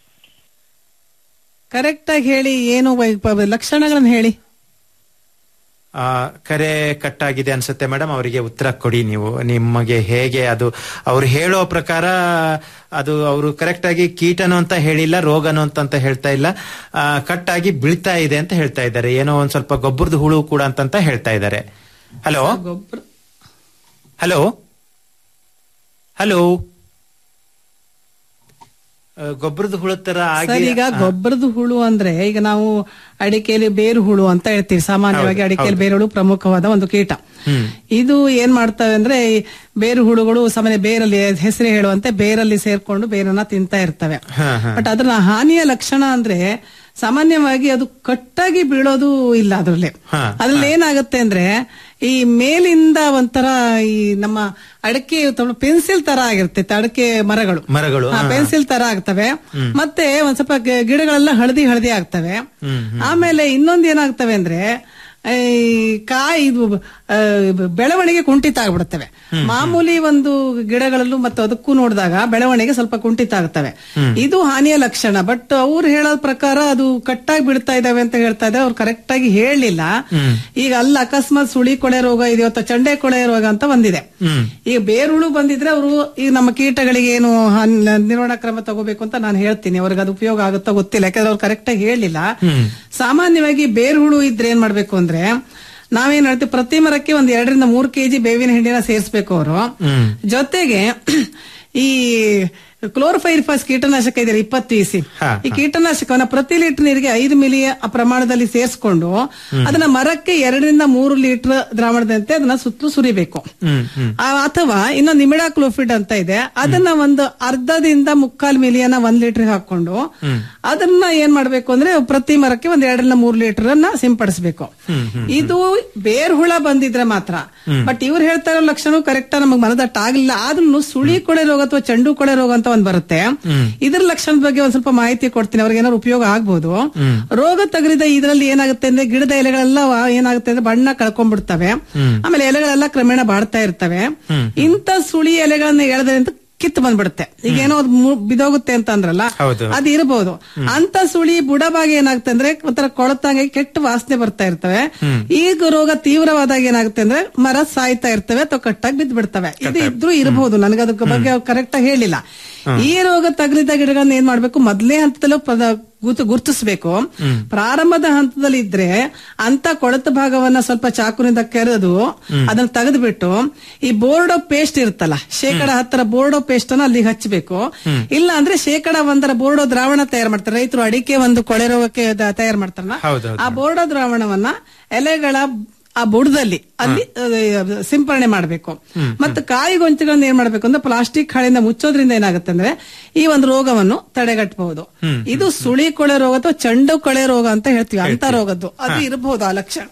correct ಆಗಿ ಹೇಳಿ ಏನು ವೈ- ಪ- ಲಕ್ಷಣಗಳನ್ನ ಹೇಳಿ ಆ, ಕರೆ ಕಟ್ಟಾಗಿದೆ ಅನ್ಸುತ್ತೆ ಮೇಡಮ್ ಅವರಿಗೆ ಉತ್ತರ ಕೊಡಿ ನೀವು ನಿಮಗೆ ಹೇಗೆ ಅದು ಅವ್ರು ಹೇಳೋ ಪ್ರಕಾರ ಅದು ಅವರು ಕರೆಕ್ಟ್ ಆಗಿ ಕೀಟನು ಅಂತ ಹೇಳಿಲ್ಲ ರೋಗನು ಅಂತ ಅಂತ ಹೇಳ್ತಾ ಇಲ್ಲ ಆ, ಕಟ್ಟಾಗಿ ಬೀಳ್ತಾ ಇದೆ ಅಂತ ಹೇಳ್ತಾ ಇದ್ದಾರೆ ಏನೋ ಒಂದ್ ಸ್ವಲ್ಪ ಗೊಬ್ಬರದ ಹುಳು ಕೂಡ ಅಂತಂತ ಹೇಳ್ತಾ ಇದ್ದಾರೆ ಹಲೋ ಗೊಬ್ಬರ ಹಲೋ ಹಲೋ ಗೊಬ್ಬರದ ಹುಳು ತರ ಸರ್ ಆಗಿ ಈಗ ಗೊಬ್ಬರದ ಹುಳು ಅಂದ್ರೆ ಈಗ ನಾವು ಅಡಿಕೆಯಲ್ಲಿ ಬೇರು ಹುಳು ಅಂತ ಹೇಳ್ತೀವಿ ಸಾಮಾನ್ಯವಾಗಿ ಹೌದು, ಅಡಿಕೆಯಲ್ಲಿ ಹೌದು. ಬೇರು ಹುಳು ಪ್ರಮುಖವಾದ ಒಂದು ಕೀಟ ಹ್ಮ್ ಇದು ಏನ್ ಮಾಡ್ತವೆ ಅಂದ್ರೆ ಈ ಬೇರು ಹುಳುಗಳು ಸಾಮಾನ್ಯ ಬೇರಲ್ಲಿ ಹೆಸರು ಹೇಳುವಂತೆ ಬೇರಲ್ಲಿ ಸೇರ್ಕೊಂಡು ಬೇರನ್ನ ತಿಂತಾ ಇರ್ತವೆ ಹಾ ಹಾ ಬಟ್ ಅದರ ಹಾನಿಯ ಲಕ್ಷಣ ಅಂದ್ರೆ ಸಾಮಾನ್ಯವಾಗಿ ಅದು ಕಟ್ಟಾಗಿ ಬೀಳೋದು ಇಲ್ಲ ಅದ್ರಲ್ಲಿ ಹಾ, ಅದ್ರಲ್ಲಿ ಏನಾಗುತ್ತೆ ಅಂದ್ರೆ ಈ ಮೇಲಿಂದ ಒಂಥರ ಈ ನಮ್ಮ ಅಡಕೆ ಪೆನ್ಸಿಲ್ ತರ ಆಗಿರ್ತೈತೆ ಅಡಕೆ ಮರಗಳು ಮರಗಳು ಹಾ, ಹಾ. ಪೆನ್ಸಿಲ್ ತರ ಆಗ್ತವೆ ಮತ್ತೆ ಒಂದ್ ಸ್ವಲ್ಪ ಗಿ- ಗಿಡಗಳೆಲ್ಲ ಹಳದಿ ಹಳದಿ ಆಗ್ತವೆ ಹ್ಮ್ ಆಮೇಲೆ ಇನ್ನೊಂದ್ ಏನಾಗ್ತವೆ ಅಂದ್ರೆ ಈ ಕಾಯಿ ಇದು ಆ, ಬೆಳವಣಿಗೆ ಕುಂಠಿತ ಆಗ್ಬಿಡುತ್ತವೆ ಮಾಮೂಲಿ ಒಂದು ಗಿಡಗಳಲ್ಲೂ ಮತ್ತು ಅದಕ್ಕೂ ನೋಡಿದಾಗ ಬೆಳವಣಿಗೆ ಸ್ವಲ್ಪ ಕುಂಠಿತ ಆಗ್ತವೆ ಇದು ಹಾನಿಯ ಲಕ್ಷಣ ಬಟ್ ಅವ್ರು ಹೇಳೋ ಪ್ರಕಾರ ಅದು ಕಟ್ಟಾಗಿ ಬಿಡ್ತಾ ಇದಾವೆ ಅಂತ ಹೇಳ್ತಾ ಇದ್ದಾರೆ ಅವ್ರು ಕರೆಕ್ಟ್ ಆಗಿ ಹೇಳಲಿಲ್ಲ ಈಗ ಅಲ್ಲ ಅಕಸ್ಮಾತ್ ಸುಳಿ ಕೊಳೆ ರೋಗ ಇದೆಯೋ ಅಥವಾ ಚಂಡೆ ಕೊಳೆ ರೋಗ ಅಂತ ಬಂದಿದೆ ಹ್ಮ್ ಈಗ ಬೇರುಳು ಬಂದಿದ್ರೆ ಅವರು ಈಗ ನಮ್ಮ ಕೀಟಗಳಿಗೆ ಏನು ಹಾನ್- ನಿರ್ವಹಣಾ ಕ್ರಮ ತಗೋಬೇಕು ಅಂತ ನಾನು ಹೇಳ್ತೀನಿ ಅವ್ರಿಗೆ ಅದು ಉಪಯೋಗ ಆಗುತ್ತೋ ಗೊತ್ತಿಲ್ಲ ಯಾಕಂದ್ರೆ ಅವ್ರು ಕರೆಕ್ಟ್ ಆಗಿ ಹೇಳಿಲ್ಲ ಸಾಮಾನ್ಯವಾಗಿ ಬೇರುಹುಳು ಇದ್ರೆ ಏನ್ ಮಾಡ್ಬೇಕು ಅಂದ್ರೆ ನಾವೇನ್ ಹೇಳ್ತೀವಿ ಪ್ರತಿ ಮರಕ್ಕೆ ಒಂದ್ ಎರಡರಿಂದ ಮೂರು ಕೆಜಿ ಬೇವಿನ ಹಿಂಡಿನ ಸೇರಿಸ್ಬೇಕು ಅವರು ಹ್ಮ್ ಜೊತೆಗೆ ಈ ಕ್ಲೋರೋಫೈರಿಫಾಸ್ ಕೀಟನಾಶಕ ಇದೆ ಇಪ್ಪತ್ತು ಇಸಿ ಹಾ, ಈ ಕೀಟನಾಶಕವನ್ನ ಪ್ರತಿ ಲೀಟರ್ ನೀರಿಗೆ ಐದು ಮಿಲಿ ಪ್ರಮಾಣದಲ್ಲಿ ಸೇರಿಸ್ಕೊಂಡು ಅದನ್ನ ಮರಕ್ಕೆ ಎರಡರಿಂದ ಮೂರು ಲೀಟರ್ ದ್ರಾವಣದಂತೆ ಅದನ್ನ ಸುತ್ತಲೂ ಸುರಿಬೇಕು ಹ್ಮ್ ಹ್ಮ್ ಆ, ಅಥವಾ ಇನ್ನೊಂದು ನಿಮಿಡಾ ಕ್ಲೋಫಿಡ್ ಅಂತ ಇದೆ ಅದನ್ನ ಒಂದು ಅರ್ಧದಿಂದ ಮುಕ್ಕಾಲ್ ಮಿಲಿಯನ್ನ ಒಂದ್ ಲೀಟರ್ ಹಾಕೊಂಡು ಅದನ್ನ ಏನ್ ಮಾಡ್ಬೇಕು ಅಂದ್ರೆ ಪ್ರತಿ ಮರಕ್ಕೆ ಒಂದ್ ಎರಡರಿಂದ ಮೂರು ಲೀಟರ್ ಅನ್ನ ಸಿಂಪಡಿಸಬೇಕು ಇದು ಬೇರ್ ಹುಳ ಬಂದಿದ್ರೆ ಮಾತ್ರ ಬಟ್ ಇವ್ರು ಹೇಳ್ತಾ ಇರೋ ಲಕ್ಷಣ ಕರೆಕ್ಟ್ ನಮಗೆ ಮನದಟ್ಟ ಆಗ್ಲಿಲ್ಲ ಆದ್ರೂ ಸುಳಿ ಕೊಳೆ ರೋಗ ಅಥವಾ ಚೆಂಡು ಕೊಳೆ ರೋಗ ಅಂತ ಒಂದ್ ಬರುತ್ತೆ ಇದ್ರ ಲಕ್ಷಣದ ಬಗ್ಗೆ ಒಂದ್ ಸ್ವಲ್ಪ ಮಾಹಿತಿ ಕೊಡ್ತೀನಿ ಅವ್ರಿಗೆ ಏನಾದ್ರು ಉಪಯೋಗ ಆಗ್ಬೋದು ರೋಗ ತಗುಲಿದ ಇದ್ರಲ್ಲಿ ಏನಾಗುತ್ತೆ ಅಂದ್ರೆ ಗಿಡದ ಎಲೆಗಳೆಲ್ಲ ವ- ಏನಾಗುತ್ತೆ ಅಂದ್ರೆ ಬಣ್ಣ ಕಳ್ಕೊಂಡ್ಬಿಡ್ತವೆ ಆಮೇಲೆ ಎಲೆಗಳೆಲ್ಲ ಕ್ರಮೇಣ ಬಾಡ್ತಾ ಇರ್ತವೆ ಇಂಥ ಸುಳಿ ಎಲೆಗಳನ್ನ ಎಳೆದ್ರೆ ಅಂತ ಕಿತ್ತು ಬಂದ್ಬಿಡುತ್ತೆ ಈಗ ಏನೋ ಅದು ಮು- ಬಿದೋಗುತ್ತೆ ಅಂತ ಅಂದ್ರಲ್ಲ ಹೌದು. ಅದು ಇರಬಹುದು ಅಂತ ಸುಳಿ ಬುಡಭಾಗ ಏನಾಗುತ್ತೆ ಅಂದ್ರೆ ಒಂಥರ ಕೊಳತಂಗೆ ಕೆಟ್ಟ ವಾಸನೆ ಬರ್ತಾ ಇರ್ತವೆ ಈಗ ರೋಗ ತೀವ್ರವಾದಾಗ ಏನಾಗುತ್ತೆ ಅಂದ್ರೆ ಮರ ಸಾಯ್ತಾ ಇರ್ತವೆ ಅಥವಾ ಕಟ್ಟಾಗಿ ಬಿದ್ದು ಬಿಡ್ತವೆ ಇದು ಇದ್ರೂ ಇರಬಹುದು ನನಗೆ ಅದಕ್ಕೆ ಬಗ್ಗೆ ಕರೆಕ್ಟ್ ಆಗಿ ಹೇಳಿಲ್ಲ ಈ ರೋಗ ತಗುಲಿದ ಗಿಡಗಳನ್ನ ಏನ್ ಮಾಡ್ಬೇಕು ಮೊದಲನೇ ಹಂತದಲ್ಲೂ ಪದ- ಗುರ್ತು- ಗುರ್ತಿಸ್ಬೇಕು ಪ್ರಾರಂಭದ ಹಂತದಲ್ಲಿ ಇದ್ರೆ ಅಂತ ಕೊಳೆತ ಭಾಗವನ್ನ ಸ್ವಲ್ಪ ಚಾಕುನಿಂದ ಕೆರೆದು ಅದನ್ನ ತೆಗೆದ್ಬಿಟ್ಟು ಈ ಬೋರ್ಡೋ ಪೇಸ್ಟ್ ಇರುತ್ತಲ್ಲ ಶೇಕಡ ಹತ್ತರ ಬೋರ್ಡೋ ಪೇಸ್ಟ್ ಅನ್ನ ಅಲ್ಲಿಗೆ ಹಚ್ಚಬೇಕು ಇಲ್ಲ ಅಂದ್ರೆ ಶೇಕಡ ಒಂದರ ಬೋರ್ಡೋ ದ್ರಾವಣ ತಯಾರು ಮಾಡ್ತಾರೆ ರೈತರು ಅಡಿಕೆ ಒಂದು ಕೊಳೆ ರೋಗಕ್ಕೆ ದ- ತಯಾರು ಮಾಡ್ತಾರಲ್ಲ ಹೌದು, ಹೌದು. ಆ ಬೋರ್ಡೋ ದ್ರಾವಣವನ್ನ ಎಲೆಗಳ ಆ ಬುಡದಲ್ಲಿ ಅಲ್ಲಿ ಅಹ್, ಸಿಂಪರಣೆ ಮಾಡಬೇಕು ಮತ್ತು ಕಾಯಿ ಗೊಂಚಗಳನ್ನ ಏನ್ ಮಾಡ್ಬೇಕು ಅಂದ್ರೆ ಪ್ಲಾಸ್ಟಿಕ್ ಹಾಳೆಯಿಂದ ಮುಚ್ಚೋದ್ರಿಂದ ಏನಾಗುತ್ತೆ ಅಂದ್ರೆ ಈ ಒಂದು ರೋಗವನ್ನು ತಡೆಗಟ್ಟಬಹುದು ಇದು ಸುಳಿ ಕೊಳೆ ರೋಗ ಅಥವಾ ಚಂಡು ಕೊಳೆ ರೋಗ ಅಂತ ಹೇಳ್ತೀವಿ ಅಂತ ರೋಗದ್ದು ಅದು ಇರಬಹುದು ಆ ಲಕ್ಷಣ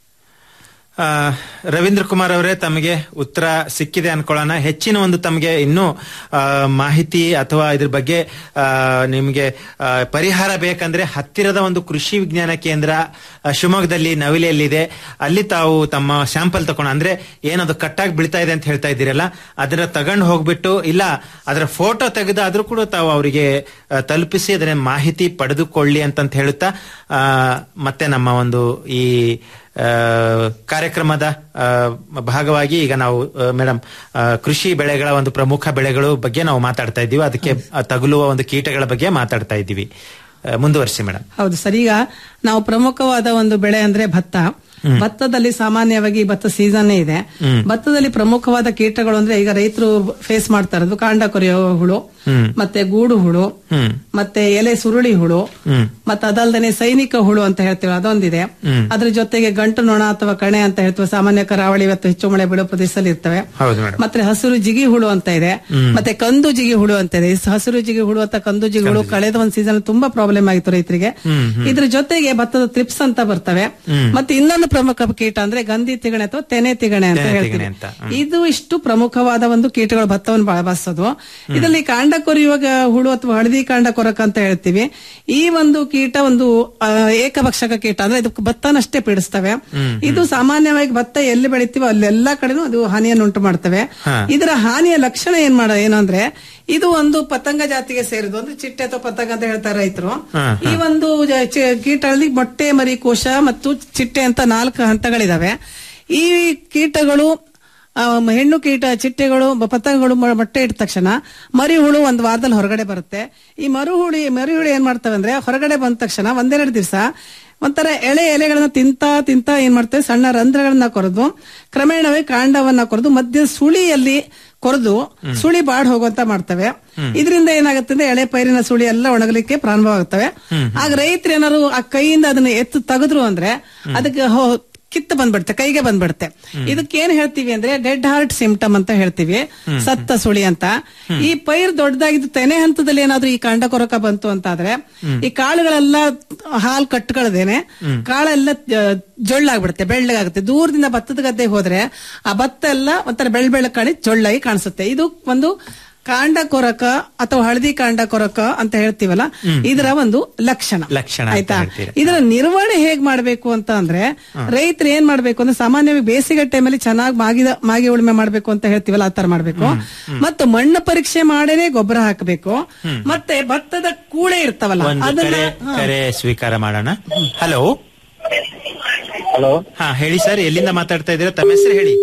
ಆ, ರವೀಂದ್ರ ಕುಮಾರ್ ಅವರೇ ತಮಗೆ ಉತ್ತರ ಸಿಕ್ಕಿದೆ ಅನ್ಕೊಳ್ಳೋಣ ಹೆಚ್ಚಿನ ಒಂದು ತಮಗೆ ಇನ್ನೂ ಆ, ಮಾಹಿತಿ ಅಥವಾ ಇದ್ರ ಬಗ್ಗೆ ಆ, ನಿಮಗೆ ಆ, ಪರಿಹಾರ ಬೇಕಂದ್ರೆ ಹತ್ತಿರದ ಒಂದು ಕೃಷಿ ವಿಜ್ಞಾನ ಕೇಂದ್ರ ಆ, ಶಿವಮೊಗ್ಗದಲ್ಲಿ ನವಿಲೆಯಲ್ಲಿದೆ ಅಲ್ಲಿ ತಾವು ತಮ್ಮ ಸ್ಯಾಂಪಲ್ ತಗೊಂಡು ಅಂದ್ರೆ ಏನದು ಕಟ್ಟಾಗಿ ಬೀಳ್ತಾ ಇದೆ ಅಂತ ಹೇಳ್ತಾ ಇದ್ದೀರಲ್ಲ ಅದನ್ನ ತಗೊಂಡು ಹೋಗ್ಬಿಟ್ಟು ಇಲ್ಲ ಅದರ ಫೋಟೋ ತೆಗೆದಾದ್ರೂ ಕೂಡ ತಾವು ಅವರಿಗೆ ಆ, ತಲುಪಿಸಿ ಅದರ ಮಾಹಿತಿ ಪಡೆದುಕೊಳ್ಳಿ ಅಂತಂತ ಹೇಳುತ್ತಾ ಆ, ಮತ್ತೆ ನಮ್ಮ ಒಂದು ಈ ಆ, ಕಾರ್ಯಕ್ರಮದ ಆ, ಭಾಗವಾಗಿ ಈಗ ನಾವು ಮೇಡಮ್ ಕೃಷಿ ಬೆಳೆಗಳ ಒಂದು ಪ್ರಮುಖ ಬೆಳೆಗಳು ಬಗ್ಗೆ ನಾವು ಮಾತಾಡ್ತಾ ಇದ್ದೀವಿ ಅದಕ್ಕೆ ಆ, ತಗುಲುವ ಒಂದು ಕೀಟಗಳ ಬಗ್ಗೆ ಮಾತಾಡ್ತಾ ಇದ್ದೀವಿ ಆ, ಮುಂದುವರಿಸಿ ಮೇಡಮ್ ಹೌದು ಸರ್ ಈಗ ನಾವು ಪ್ರಮುಖವಾದ ಒಂದು ಬೆಳೆ ಅಂದ್ರೆ ಭತ್ತ ಭತ್ತದಲ್ಲಿ ಸಾಮಾನ್ಯವಾಗಿ ಭತ್ತ ಸೀಸನ್ ಇದೆ ಹ್ಮ್. ಭತ್ತದಲ್ಲಿ ಪ್ರಮುಖವಾದ ಕೀಟಗಳು ಅಂದ್ರೆ ಈಗ ರೈತರು ಫೇಸ್ ಮಾಡ್ತಾ ಇರೋದು ಕಾಂಡ ಕೊರೆಯೋ ಹುಳು ಹ್ಮ್ ಮತ್ತೆ ಗೂಡು ಹುಳು ಹ್ಮ್ ಮತ್ತೆ ಎಲೆ ಸುರುಳಿ ಹುಳು ಹ್ಮ್ ಮತ್ತೆ ಅದಲ್ದೇನೆ ಸೈನಿಕ ಹುಳು ಅಂತ ಹೇಳ್ತೀವಿ ಅದೊಂದಿದೆ ಹ್ಮ್. ಅದ್ರ ಜೊತೆಗೆ ಗಂಟು ನೊಣ ಅಥವಾ ಕಣೆ ಅಂತ ಹೇಳ್ತೀವಿ ಸಾಮಾನ್ಯ ಕರಾವಳಿ ಇವತ್ತು ಹೆಚ್ಚು ಮಳೆ ಬೀಳೋ ಪ್ರದೇಶದಲ್ಲಿ ಇರ್ತವೆ ಹೌದು ಮೇಡಮ್ ಮತ್ತೆ ಹಸಿರು ಜಿಗಿ ಹುಳು ಅಂತ ಇದೆ ಹ್ಮ್. ಮತ್ತೆ ಕಂದು ಜಿಗಿ ಹುಳು ಅಂತ ಇದೆ ಈ ಹಸಿರು ಜಿಗಿ ಹುಳು ಅಥವಾ ಕಂದು ಜಿಗಿ ಹುಳು ಕಳೆದ ಒಂದು ಸೀಸನ್ ತುಂಬಾ ಪ್ರಾಬ್ಲಮ್ ಆಗಿತ್ತು ರೈತರಿಗೆ ಹ್ಮ್, ಹ್ಮ್. ಇದ್ರ ಜೊತೆಗೆ ಭತ್ತದ ತ್ರಿಪ್ಸ್ ಅಂತ ಬರ್ತವೆ ಹ್ಮ್. ಮತ್ತೆ ಇನ್ನೊಂದು ಪ್ರಮುಖ ಕೀಟ ಅಂದ್ರೆ ಗಂಧಿ ತಿಗಣೆ ಅಥವಾ ತೆನೆ ತಿಗಣೆ ಅಂತ ತೆನೆ ಹೇಳ್ತೀವಿ ತಿಗಣೆ ಅಂತ, ಹ್ಮ್. ಇದು ಇಷ್ಟು ಪ್ರಮುಖವಾದ ಒಂದು ಕೀಟಗಳು ಭತ್ತವನ್ನು ಬಳಸೋದು ಇದರಲ್ಲಿ ಕಾಂಡ ಕೊರೆಯುವಾಗ ಹುಳು ಅಥವಾ ಹಳದಿ ಕಾಂಡ ಕೊರಕ ಅಂತ ಹೇಳ್ತೀವಿ ಈ ಒಂದು ಕೀಟ ಒಂದು ಆ, ಏಕಭಕ್ಷಕ ಕೀಟ ಅಂದ್ರೆ ಇದು ಭತ್ತನಷ್ಟೇ ಪೀಡಿಸ್ತವೆ ಇದು ಸಾಮಾನ್ಯವಾಗಿ ಭತ್ತ ಎಲ್ಲಿ ಬೆಳಿತೀವೋ ಅಲ್ಲೆಲ್ಲಾ ಕಡೆನೂ ಅದು ಹಾನಿಯನ್ನು ಉಂಟು ಮಾಡ್ತವೆ ಹಾ. ಇದರ ಹಾನಿಯ ಲಕ್ಷಣ ಏನ್ ಮಾಡ ಏನಂದ್ರೆ ಇದು ಒಂದು ಪತಂಗ ಜಾತಿಗೆ ಸೇರಿದ್ದು ಅಂದ್ರೆ ಚಿಟ್ಟೆ ಅಥವಾ ಪತಂಗ ಅಂತ ಹೇಳ್ತಾರೆ ರೈತರು ಹಾ, ಈ ಒಂದು ಜ- ಚಿ- ಕೀಟಗಳಲ್ಲಿ ಮೊಟ್ಟೆ ಮರಿ ಕೋಶ ಮತ್ತು ಚಿಟ್ಟೆ ಅಂತ ನಾಲ್ಕು ಹಂತಗಳಿದಾವೆ ಈ ಕೀಟಗಳು ಆ, ಹೆಣ್ಣು ಕೀಟ ಚಿಟ್ಟೆಗಳು ಬ- ಪತಂಗಗಳು ಮ- ಮೊಟ್ಟೆ ಇಟ್ಟ ತಕ್ಷಣ ಮರಿ ಹುಳು ಒಂದು ವಾರದಲ್ಲಿ ಹೊರಗಡೆ ಬರುತ್ತೆ ಈ ಮರು ಹುಳಿ ಮರಿ ಹುಳು ಏನ್ ಮಾಡ್ತವೆ ಅಂದ್ರೆ ಹೊರಗಡೆ ಬಂದ ತಕ್ಷಣ ಒಂದೆರಡು ದಿವಸ ಒಂಥರ ಎಳೆ ಎಲೆಗಳನ್ನ ತಿಂತಾ ತಿಂತಾ ಏನ್ ಮಾಡ್ತೇವೆ ಸಣ್ಣ ರಂಧ್ರಗಳನ್ನ ಕೊರೆದು ಕ್ರಮೇಣವೇ ಕಾಂಡವನ್ನ ಕೊರೆದು ಮಧ್ಯ ಸುಳಿಯಲ್ಲಿ ಕೊರೆದು ಸುಳಿ ಬಾಡ್ ಹೋಗುವಂತ ಮಾಡ್ತವೆ ಇದರಿಂದ ಏನಾಗುತ್ತೆ ಅಂದ್ರೆ ಎಳೆ ಪೈರಿನ ಸುಳಿ ಎಲ್ಲ ಒಣಗಲಿಕ್ಕೆ ಪ್ರಾರಂಭವಾಗುತ್ತವೆ ಆಗ ರೈತರು ಏನಾದ್ರು ಆ ಕೈಯಿಂದ ಅದನ್ನ ಎತ್ತು ತೆಗೆದ್ರು ಅಂದ್ರೆ ಅದಕ್ಕೆ ಹೋ- ಕಿತ್ತು ಬಂದ್ಬಿಡುತ್ತೆ ಕೈಗೆ ಬಂದ್ಬಿಡುತ್ತೆ ಇದಕ್ಕೆ ಏನ್ ಹೇಳ್ತೀವಿ ಅಂದ್ರೆ ಡೆಡ್ ಹಾರ್ಟ್ ಸಿಂಪ್ಟಮ್ ಅಂತ ಹೇಳ್ತೀವಿ ಸತ್ತ ಸುಳಿ ಅಂತ ಈ ಪೈರ್ ದೊಡ್ಡದಾಗಿದ್ದು ತೆನೆ ಹಂತದಲ್ಲಿ ಏನಾದ್ರೂ ಈ ಕಾಂಡ ಕೊರಕ ಬಂತು ಅಂತಾದ್ರೆ ಈ ಕಾಳುಗಳೆಲ್ಲ ಹಾಲ್ ಕಟ್ಕೊಳ್ದೇನೆ ಕಾಳೆಲ್ಲ ಆ, ಜೊಳ್ಳಾಗ್ಬಿಡುತ್ತೆ ಬೆಳ್ಳಗಾಗುತ್ತೆ ದೂರದಿಂದ ಭತ್ತದ ಗದ್ದೆಗೆ ಹೋದ್ರೆ ಆ ಭತ್ತ ಎಲ್ಲ ಒಂಥರ ಬೆಳ್ಳ ಬೆಳ್ಳ ಕಾಳಿ ಜೊಳ್ಳಾಗಿ ಕಾಣಿಸುತ್ತೆ ಇದು ಒಂದು ಕಾಂಡ ಕೊರಕ ಅಥವಾ ಹಳದಿ ಕಾಂಡ ಕೊರಕ ಅಂತ ಹೇಳ್ತೀವಲ್ಲ ಇದರ ಒಂದು ಲಕ್ಷಣ ಲಕ್ಷಣ ಅಂತ ಆಯ್ತಾ ಹೇಳ್ತೀರಾ. ಇದರ ನಿರ್ವಹಣೆ ಹೇಗ್ ಮಾಡ್ಬೇಕು ಅಂತ ಅಂದ್ರೆ ರೈತರು ಏನ್ ಮಾಡ್ಬೇಕು ಅಂದ್ರೆ ಸಾಮಾನ್ಯವಾಗಿ ಬೇಸಿಗೆ ಟೈಮಲ್ಲಿ ಚೆನ್ನಾಗಿ ಮಾಗಿದ ಮಾಗಿ ಉಳುಮೆ ಮಾಡ್ಬೇಕು ಅಂತ ಹೇಳ್ತೀವಲ್ಲ ಆ ತರ ಮಾಡ್ಬೇಕು ಮತ್ತು ಮಣ್ಣು ಪರೀಕ್ಷೆ ಮಾಡೇನೆ ಗೊಬ್ಬರ ಹಾಕಬೇಕು ಮತ್ತೆ ಭತ್ತದ ಕೂಳೆ ಇರ್ತಾವಲ್ಲ ಒಂದು ಅದನ್ನ ಕರೆ ಹಾ. ಕರೆ ಸ್ವೀಕಾರ ಮಾಡೋಣ ಹಲೋ ಹಲೋ ಹಾ ಹೇಳಿ ಸರ್ ಎಲ್ಲಿಂದ ಮಾತಾಡ್ತಾ ಇದ್ದೀರಾ ತಮ್ಮ ಹೆಸರು ಹೇಳಿ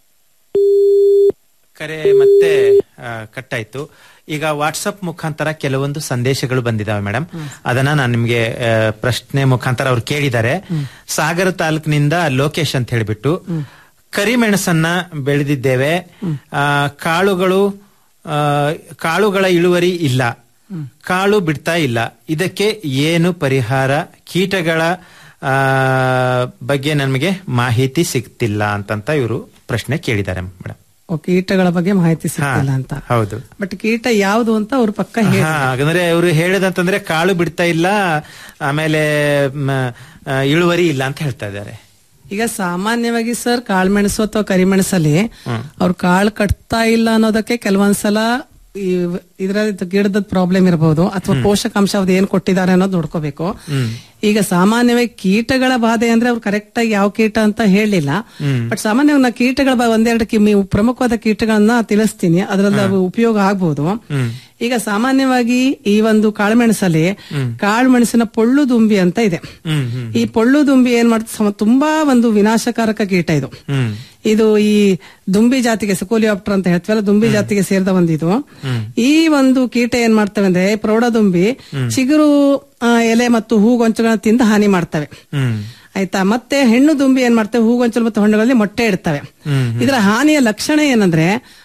ಕರೆ ಮತ್ತೆ ಆ, ಕಟ್ಟಾಯ್ತು ಈಗ ವಾಟ್ಸಪ್ ಮುಖಾಂತರ ಕೆಲವೊಂದು ಸಂದೇಶಗಳು ಬಂದಿದಾವೆ ಮೇಡಮ್ ಅದನ್ನ ನಾನು ನಿಮ್ಗೆ ಆ, ಪ್ರಶ್ನೆ ಮುಖಾಂತರ ಅವ್ರು ಕೇಳಿದ್ದಾರೆ ಸಾಗರ ತಾಲೂಕಿನಿಂದ ಲೋಕೇಶ್ ಅಂತ ಹೇಳ್ಬಿಟ್ಟು ಕರಿಮೆಣಸನ್ನ ಬೆಳೆದಿದ್ದೇವೆ ಆ, ಕಾಳುಗಳು ಆ, ಕಾಳುಗಳ ಇಳುವರಿ ಇಲ್ಲ ಕಾಳು ಬಿಡ್ತಾ ಇಲ್ಲ ಇದಕ್ಕೆ ಏನು ಪರಿಹಾರ ಕೀಟಗಳ ಆ, ಬಗ್ಗೆ ನಮಗೆ ಮಾಹಿತಿ ಸಿಗ್ತಿಲ್ಲ ಅಂತಂತ ಇವರು ಪ್ರಶ್ನೆ ಕೇಳಿದ್ದಾರೆ ಮೇಡಮ್ ಓ, ಕೀಟಗಳ ಬಗ್ಗೆ ಮಾಹಿತಿ ಸಿಗ್ತಿಲ್ಲ ಅಂತ ಹೌದು ಬಟ್ ಕೀಟ ಯಾವುದು ಅಂತ ಅವ್ರು ಪಕ್ಕ ಹೇಳಿ ಹಾ, ಅಂದ್ರೆ ಅವರು ಹೇಳಿದಂತಂದ್ರೆ ಕಾಳು ಬಿಡ್ತಾ ಇಲ್ಲ ಆಮೇಲೆ ಮ, ಆ, ಇಳುವರಿ ಇಲ್ಲ ಅಂತ ಹೇಳ್ತಾ ಇದ್ದಾರೆ ಈಗ ಸಾಮಾನ್ಯವಾಗಿ ಸರ್ ಕಾಳುಮೆಣಸು ಅಥವಾ ಕರಿಮೆಣಸಲ್ಲಿ ಅವ್ರು ಕಾಳು ಕಟ್ತಾ ಇಲ್ಲ ಅನ್ನೋದಕ್ಕೆ ಕೆಲವೊಂದ್ಸಲ ಈ ಇದರ ಗಿಡದ ಪ್ರಾಬ್ಲಮ್ ಇರಬಹುದು ಅಥವಾ ಪೋಷಕಾಂಶ ಅವ್ರು ಏನ್ ಕೊಟ್ಟಿದ್ದಾರೆ ಅನ್ನೋದು ನೋಡ್ಕೋಬೇಕು ಈಗ ಸಾಮಾನ್ಯವಾಗಿ ಕೀಟಗಳ ಬಾಧೆ ಅಂದ್ರೆ ಅವ್ರು ಕರೆಕ್ಟ್ ಆಗಿ ಯಾವ ಕೀಟ ಅಂತ ಹೇಳಿಲ್ಲ ಬಟ್ ಸಾಮಾನ್ಯವಾಗಿ ನಾ ಕೀಟಗಳ ಬಾ- ಒಂದೆರಡು ಕಿ- ಮಿ- ಪ್ರಮುಖವಾದ ಕೀಟಗಳನ್ನ ತಿಳಿಸ್ತೀನಿ ಅದರಲ್ಲಿ ಅವು ಉಪಯೋಗ ಆಗ್ಬಹುದು ಈಗ ಸಾಮಾನ್ಯವಾಗಿ ಈ ಒಂದು ಕಾಳುಮೆಣಸಲ್ಲಿ ಕಾಳುಮೆಣಸಿನ ಪೊಳ್ಳು ದುಂಬಿ ಅಂತ ಇದೆ ಈ ಪೊಳ್ಳು ದುಂಬಿ ಏನ್ ಮಾಡ್ತದೆ ಸಮ- ತುಂಬಾ ಒಂದು ವಿನಾಶಕಾರಕ ಕೀಟ ಇದು ಇದು ಈ ದುಂಬಿ ಜಾತಿಗೆ ಸಕೋಲಿಯಾಪ್ಟರ್ ಅಂತ ಹೇಳ್ತೀವಲ್ಲ ದುಂಬಿ ಜಾತಿಗೆ ಸೇರಿದ ಒಂದು ಇದು ಈ ಒಂದು ಕೀಟ ಏನ್ ಮಾಡ್ತವೆ ಅಂದ್ರೆ ಪ್ರೌಢದುಂಬಿ ಚಿಗುರು ಆ, ಎಲೆ ಮತ್ತು ಹೂಗೊಂಚುಗಳನ್ನ ತಿಂದು ಹಾನಿ ಮಾಡ್ತವೆ ಆಯ್ತಾ ಮತ್ತೆ ಹೆಣ್ಣು ದುಂಬಿ ಏನ್ ಮಾಡ್ತವೆ ಹೂಗೊಂಚಲು ಮತ್ತು ಹಣ್ಣುಗಳಲ್ಲಿ ಮೊಟ್ಟೆ ಇಡ್ತವೆ ಇದರ ಹಾನಿಯ ಲಕ್ಷಣ ಏನಂದ್ರೆ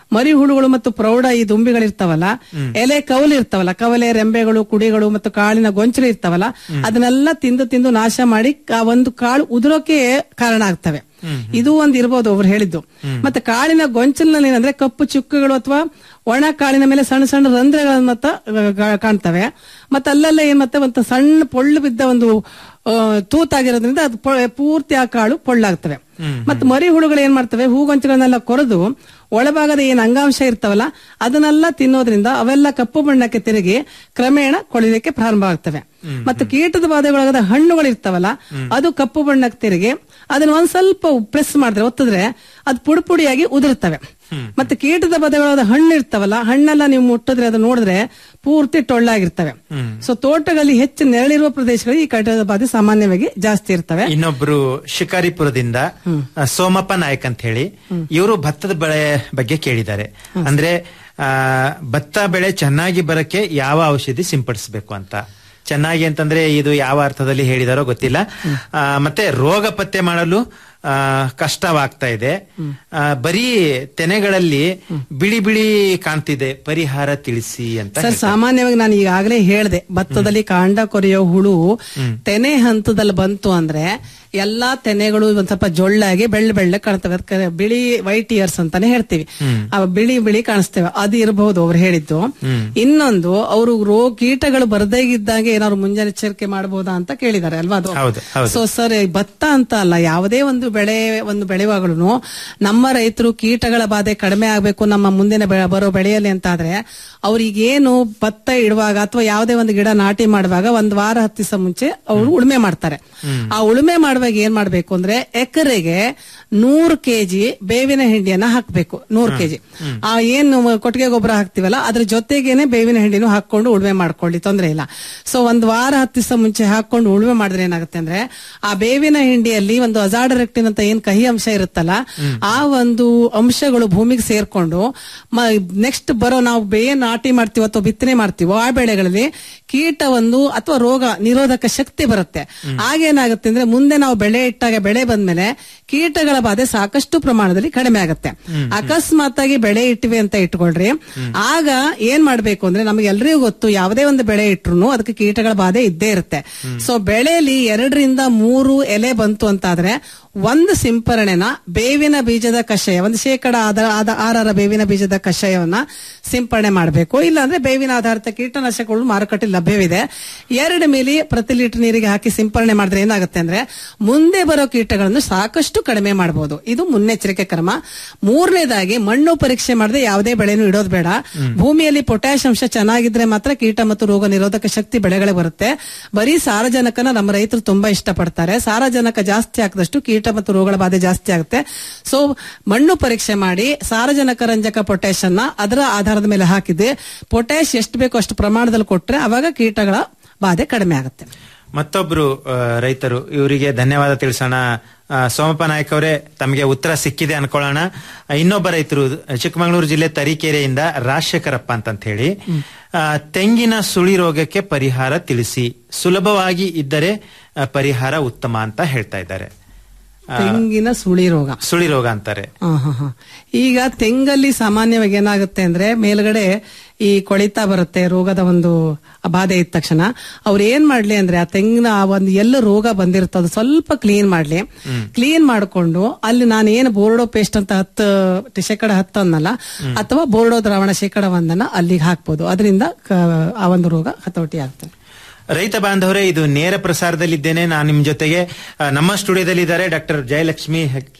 ಮರಿ ಹುಳುಗಳು ಮತ್ತು ಪ್ರೌಢ ಈ ದುಂಬಿಗಳಿರ್ತಾವಲ್ಲ ಎಲೆ ಕವಲು ಇರ್ತಾವಲ್ಲ ಕವಲೆ ರೆಂಬೆಗಳು ಕುಡಿಗಳು ಮತ್ತು ಕಾಳಿನ ಗೊಂಚಲು ಇರ್ತಾವಲ್ಲ ಅದನ್ನೆಲ್ಲ ತಿಂದು ತಿಂದು ನಾಶ ಮಾಡಿ ಆ ಒಂದು ಕಾಳು ಉದುರೋಕೆ ಕಾರಣ ಆಗ್ತವೆ ಇದು ಒಂದ್ ಇರ್ಬೋದು ಅವ್ರು ಹೇಳಿದ್ದು ಮತ್ತೆ ಕಾಳಿನ ಗೊಂಚಲಿನಲ್ಲಿ ಏನಂದ್ರೆ ಕಪ್ಪು ಚುಕ್ಕುಗಳು ಅಥವಾ ಒಣ ಕಾಳಿನ ಮೇಲೆ ಸಣ್ಣ ಸಣ್ಣ ರಂಧ್ರಗಳನ್ನ ಮತ್ತ ಗ- ಕಾಣ್ತವೆ ಮತ್ತೆ ಅಲ್ಲೆಲ್ಲ ಏನ್ ಮತ್ತೆ ಒಂದು ಸಣ್ಣ ಪೊಳ್ಳು ಬಿದ್ದ ಒಂದು ಆ, ತೂತಾಗಿರೋದ್ರಿಂದ ಅದು ಪೊ- ಪೂರ್ತಿ ಆ ಕಾಳು ಪೊಳ್ಳಾಗ್ತವೆ ಮತ್ತೆ ಮರಿ ಹುಳುಗಳು ಏನ್ ಮಾಡ್ತವೆ ಹೂಗೊಂಚಗಳನ್ನೆಲ್ಲ ಕೊರೆದು ಒಳಭಾಗದ ಏನ್ ಅಂಗಾಂಶ ಇರ್ತಾವಲ್ಲ ಅದನ್ನೆಲ್ಲ ತಿನ್ನೋದ್ರಿಂದ ಅವೆಲ್ಲ ಕಪ್ಪು ಬಣ್ಣಕ್ಕೆ ತಿರುಗಿ ಕ್ರಮೇಣ ಕೊಳಿಲಿಕ್ಕೆ ಪ್ರಾರಂಭ ಆಗ್ತವೆ ಮತ್ತೆ ಕೀಟದ ಬಾಧೆಗೊಳಗಾದ ಹಣ್ಣುಗಳು ಇರ್ತಾವಲ್ಲ ಅದು ಕಪ್ಪು ಬಣ್ಣಕ್ಕೆ ತಿರುಗಿ ಅದನ್ನ ಒಂದ್ ಸ್ವಲ್ಪ ಪ್ರೆಸ್ ಮಾಡಿದ್ರೆ ಒತ್ತಿದ್ರೆ ಅದು ಪುಡಿ ಪುಡಿಯಾಗಿ ಉದುರುತ್ತವೆ ಮತ್ತೆ ಕೀಟದ ಬದಲಾದ ಹಣ್ಣು ಇರ್ತಾವಲ್ಲ ಹಣ್ಣೆಲ್ಲ ನೀವು ಮುಟ್ಟಿದ್ರೆ ಅದು ನೋಡಿದ್ರೆ ಪೂರ್ತಿ ಟೊಳ್ಳಾಗಿರ್ತವೆ ಸೊ ತೋಟಗಳಲ್ಲಿ ಹೆಚ್ಚು ನೆರಳಿರುವ ಪ್ರದೇಶಗಳಲ್ಲಿ ಈ ಕೀಟದ ಬಾಧೆ ಸಾಮಾನ್ಯವಾಗಿ ಜಾಸ್ತಿ ಇರ್ತವೆ ಇನ್ನೊಬ್ರು ಶಿಕಾರಿಪುರದಿಂದ ಆ, ಸೋಮಪ್ಪ ನಾಯಕ್ ಅಂತ ಹೇಳಿ ಇವರು ಭತ್ತದ ಬೆಳೆ ಬಗ್ಗೆ ಕೇಳಿದ್ದಾರೆ ಅಂದ್ರೆ ಆ, ಭತ್ತ ಬೆಳೆ ಚೆನ್ನಾಗಿ ಬರಕ್ಕೆ ಯಾವ ಔಷಧಿ ಸಿಂಪಡಿಸಬೇಕು ಅಂತ ಚೆನ್ನಾಗಿ ಅಂತಂದ್ರೆ ಇದು ಯಾವ ಅರ್ಥದಲ್ಲಿ ಹೇಳಿದಾರೋ ಗೊತ್ತಿಲ್ಲ ಆ, ಮತ್ತೆ ರೋಗ ಪತ್ತೆ ಮಾಡಲು ಆ, ಕಷ್ಟವಾಗ್ತಾ ಇದೆ ಆ, ಬರೀ ತೆನೆಗಳಲ್ಲಿ ಬಿಳಿ ಬಿಳಿ ಕಾಣ್ತಿದೆ ಪರಿಹಾರ ತಿಳಿಸಿ ಅಂತ ಸರ್ ಹೇಳ್ತಾರೆ. ಸಾಮಾನ್ಯವಾಗಿ ನಾನು ಈಗಾಗಲೇ ಹೇಳಿದೆ ಭತ್ತದಲ್ಲಿ ಕಾಂಡ ಕೊರೆಯೋ ಹುಳು ತೆನೆ ಹಂತದಲ್ಲಿ ಬಂತು ಅಂದ್ರೆ ಎಲ್ಲಾ ತೆನೆಗಳು ಒಂದ್ ಸ್ವಲ್ಪ ಜೊಳ್ಳಾಗಿ ಬೆಳ್ಳ ಬೆಳ್ಳ ಕಾಣ್ತವೆ ಅದ್ಕೆ ಬಿಳಿ ವೈಟ್ ಇಯರ್ಸ್ ಅಂತಾನೆ ಹೇಳ್ತೀವಿ ಆ ಬಿಳಿ ಬಿಳಿ ಕಾಣಿಸ್ತೇವೆ ಅದು ಇರಬಹುದು ಅವ್ರು ಹೇಳಿದ್ದು ಇನ್ನೊಂದು ಅವರು ರೋಗ ಕೀಟಗಳು ಬರದೇ ಇದ್ದಂಗೆ ಏನಾದ್ರು ಮುಂಜಾನೆಚ್ಚರಿಕೆ ಮಾಡಬಹುದಾ ಅಂತ ಕೇಳಿದ್ದಾರೆ ಅಲ್ವಾ ಅದು ಹೌದು, ಹೌದು. ಸೊ ಸರ್ ಈ ಭತ್ತ ಅಂತ ಅಲ್ಲ ಯಾವುದೇ ಒಂದು ಬೆಳೆ ಒಂದು ಬೆಳೆಯುವಾಗಲೂ ನಮ್ಮ ರೈತರು ಕೀಟಗಳ ಬಾಧೆ ಕಡಿಮೆ ಆಗ್ಬೇಕು ನಮ್ಮ ಮುಂದಿನ ಬೆ- ಬರೋ ಬೆಳೆಯಲ್ಲಿ ಅಂತ ಆದ್ರೆ ಅವ್ರಿಗೇನು ಭತ್ತ ಇಡುವಾಗ ಅಥವಾ ಯಾವುದೇ ಒಂದು ಗಿಡ ನಾಟಿ ಮಾಡುವಾಗ ಒಂದ್ ವಾರ ಹತ್ತು ದಿವಸ ಮುಂಚೆ ಅವರು ಉಳುಮೆ ಮಾಡ್ತಾರೆ ಆ ಉಳುಮೆ ಮಾಡುವಾಗ ಏನ್ ಮಾಡ್ಬೇಕು ಅಂದ್ರೆ ಎಕರೆಗೆ ನೂರು ಕೆಜಿ ಬೇವಿನ ಹಿಂಡಿಯನ್ನ ಹಾಕ್ಬೇಕು ನೂರು ಕೆಜಿ ಆ ಏನು ಕೊಟ್ಟಿಗೆ ಗೊಬ್ಬರ ಹಾಕ್ತಿವಲ್ಲ ಅದ್ರ ಜೊತೆಗೇನೆ ಬೇವಿನ ಹಿಂಡಿನೂ ಹಾಕೊಂಡು ಉಳುಮೆ ಮಾಡ್ಕೊಳ್ಳಿ ತೊಂದ್ರೆ ಇಲ್ಲ ಸೊ ಒಂದ್ ವಾರ ಹತ್ತು ದಿವಸ ಮುಂಚೆ ಹಾಕೊಂಡು ಉಳುಮೆ ಮಾಡಿದ್ರೆ ಏನಾಗುತ್ತೆ ಅಂದ್ರೆ ಆ ಬೇವಿನ ಹಿಂಡಿಯಲ್ಲಿ ಒಂದು ಅಜಾಡರೆಕ್ಟಿನ್ ಅಂತ ಏನ್ ಕಹಿ ಅಂಶ ಇರುತ್ತಲ್ಲ ಆ ಒಂದು ಅಂಶಗಳು ಭೂಮಿಗೆ ಸೇರ್ಕೊಂಡು ನೆಕ್ಸ್ಟ್ ಬರೋ ನಾವು ಬೇನ್ ನಾಟಿ ಮಾಡ್ತೀವೋ ಅಥವಾ ಬಿತ್ತನೆ ಮಾಡ್ತೀವೋ ಆ ಬೆಳೆಗಳಲ್ಲಿ ಕೀಟ ಒಂದು ಅಥವಾ ರೋಗ ನಿರೋಧಕ ಶಕ್ತಿ ಬರುತ್ತೆ ಆಗೇನಾಗುತ್ತೆ ಅಂದ್ರೆ ಮುಂದೆ ನಾವು ಬೆಳೆ ಇಟ್ಟಾಗ ಬೆಳೆ ಬಂದ್ಮೇಲೆ ಕೀಟಗಳ ಬಾಧೆ ಸಾಕಷ್ಟು ಪ್ರಮಾಣದಲ್ಲಿ ಕಡಿಮೆ ಆಗುತ್ತೆ ಅಕಸ್ಮಾತ್ ಆಗಿ ಬೆಳೆ ಇಟ್ಟಿವೆ ಅಂತ ಇಟ್ಕೊಳ್ರಿ ಆಗ ಏನ್ ಮಾಡ್ಬೇಕು ಅಂದ್ರೆ ನಮಗೆ ಎಲ್ರಿಗೂ ಗೊತ್ತು ಯಾವುದೇ ಒಂದು ಬೆಳೆ ಇಟ್ರು ಅದಕ್ಕೆ ಕೀಟಗಳ ಬಾಧೆ ಇದ್ದೇ ಇರುತ್ತೆ ಸೊ ಬೆಳೆಯಲ್ಲಿ ಎರಡರಿಂದ ಮೂರು ಎಲೆ ಬಂತು ಅಂತಾದ್ರೆ ಒಂದು ಸಿಂಪರಣೆನ ಬೇವಿನ ಬೀಜದ ಕಷಾಯ ಒಂದು ಶೇಕಡ ಆದ ಆದ ಆರರ ಬೇವಿನ ಬೀಜದ ಕಷಾಯವನ್ನ ಸಿಂಪರಣೆ ಮಾಡಬೇಕು ಇಲ್ಲಾಂದ್ರೆ ಬೇವಿನ ಆಧಾರಿತ ಕೀಟನಾಶಕಗಳು ಮಾರುಕಟ್ಟೆ ಲಭ್ಯವಿದೆ ಎರಡು ಮಿಲಿ ಪ್ರತಿ ಲೀಟರ್ ನೀರಿಗೆ ಹಾಕಿ ಸಿಂಪರಣೆ ಮಾಡಿದ್ರೆ ಏನಾಗುತ್ತೆ ಅಂದ್ರೆ ಮುಂದೆ ಬರೋ ಕೀಟಗಳನ್ನು ಸಾಕಷ್ಟು ಕಡಿಮೆ ಮಾಡಬಹುದು ಇದು ಮುನ್ನೆಚ್ಚರಿಕೆ ಕ್ರಮ ಮೂರನೇದಾಗಿ ಮಣ್ಣು ಪರೀಕ್ಷೆ ಮಾಡದೆ ಯಾವುದೇ ಬೆಳೆನೂ ಇಡೋದು ಬೇಡ ಭೂಮಿಯಲ್ಲಿ ಪೊಟ್ಯಾಶ್ ಅಂಶ ಚೆನ್ನಾಗಿದ್ರೆ ಮಾತ್ರ ಕೀಟ ಮತ್ತು ರೋಗ ನಿರೋಧಕ ಶಕ್ತಿ ಬೆಳೆಗಳಿಗೆ ಬರುತ್ತೆ ಬರೀ ಸಾರಜನಕನ ನಮ್ಮ ರೈತರು ತುಂಬಾ ಇಷ್ಟಪಡ್ತಾರೆ ಸಾರಜನಕ ಜಾಸ್ತಿ ಹಾಕಿದಷ್ಟು ಕೀಟ ಮತ್ತು ರೋಗಗಳ ಬಾಧೆ ಜಾಸ್ತಿ ಆಗುತ್ತೆ ಸೊ ಮಣ್ಣು ಪರೀಕ್ಷೆ ಮಾಡಿ ಸಾರಜನಕ ರಂಜಕ ಪೊಟ್ಯಾಶ್ ಅನ್ನ ಅದರ ಆಧಾರದ ಮೇಲೆ ಹಾಕಿದ್ರೆ ಪೊಟ್ಯಾಶ್ ಎಷ್ಟು ಬೇಕೋ ಅಷ್ಟು ಪ್ರಮಾಣದಲ್ಲಿ ಕೊಟ್ರೆ ಅವಾಗ ಕೀಟಗಳ ಬಾಧೆ ಕಡಿಮೆ ಆಗುತ್ತೆ ಮತ್ತೊಬ್ರು ಆ, ರೈತರು ಇವರಿಗೆ ಧನ್ಯವಾದ ತಿಳಿಸೋಣ ಆ, ಸೋಮಪ್ಪ ನಾಯಕ್ ಅವರೇ ತಮಗೆ ಉತ್ತರ ಸಿಕ್ಕಿದೆ ಅನ್ಕೊಳ್ಳೋಣ ಆ, ಇನ್ನೊಬ್ಬ ರೈತರು ಚಿಕ್ಕಮಗಳೂರು ಜಿಲ್ಲೆ ತರೀಕೆರೆಯಿಂದ ರಾಜಶೇಖರಪ್ಪ ಅಂತ ಹೇಳಿ ಆ, ತೆಂಗಿನ ಸುಳಿ ರೋಗಕ್ಕೆ ಪರಿಹಾರ ತಿಳಿಸಿ ಸುಲಭವಾಗಿ ಇದ್ದರೆ ಆ, ಪರಿಹಾರ ಉತ್ತಮ ಅಂತ ಹೇಳ್ತಾ ಇದ್ದಾರೆ ಆ, ತೆಂಗಿನ ಸುಳಿ ರೋಗ ಸುಳಿ ರೋಗ ಅಂತಾರೆ ಆ, ಹಾ, ಹಾ. ಈಗ ತೆಂಗಲ್ಲಿ ಸಾಮಾನ್ಯವಾಗಿ ಏನಾಗುತ್ತೆ ಅಂದ್ರೆ ಮೇಲ್ಗಡೆ ಈ ಕೊಳಿತಾ ಬರುತ್ತೆ ರೋಗದ ಒಂದು ಬಾಧೆ ಇದ್ದ ತಕ್ಷಣ ಅವ್ರು ಏನ್ ಮಾಡ್ಲಿ ಅಂದ್ರೆ ಆ ತೆಂಗಿನ ಆ ಒಂದು ಎಲ್ಲ ರೋಗ ಬಂದಿರುತ್ತೋ ಅದು ಸ್ವಲ್ಪ ಕ್ಲೀನ್ ಮಾಡ್ಲಿ ಕ್ಲೀನ್ ಮಾಡ್ಕೊಂಡು ಅಲ್ಲಿ ನಾನು ಏನು ಬೋರ್ಡೋ ಪೇಸ್ಟ್ ಅಂತ ಹತ್ತು ಶೇಕಡ ಹತ್ತು ಅನ್ನಲ್ಲ ಅಥವಾ ಬೋರ್ಡೋ ದ್ರಾವಣ ಶೇಕಡ ಒಂದನ್ನ ಅಲ್ಲಿಗೆ ಹಾಕ್ಬೋದು ಅದರಿಂದ ಆ ಒಂದು ರೋಗ ಹತೋಟಿ ಆಗ್ತದೆ ರೈತ ಬಾಂಧವರೇ ಇದು ನೇರ ಪ್ರಸಾರದಲ್ಲಿದ್ದೇನೆ ನಾನು ನಿಮ್ ಜೊತೆಗೆ ಆ, ನಮ್ಮ ಸ್ಟುಡಿಯೋದಲ್ಲಿ ಇದ್ದಾರೆ ಡಾಕ್ಟರ್ ಜಯಲಕ್ಷ್ಮಿ ಹೆಗ್-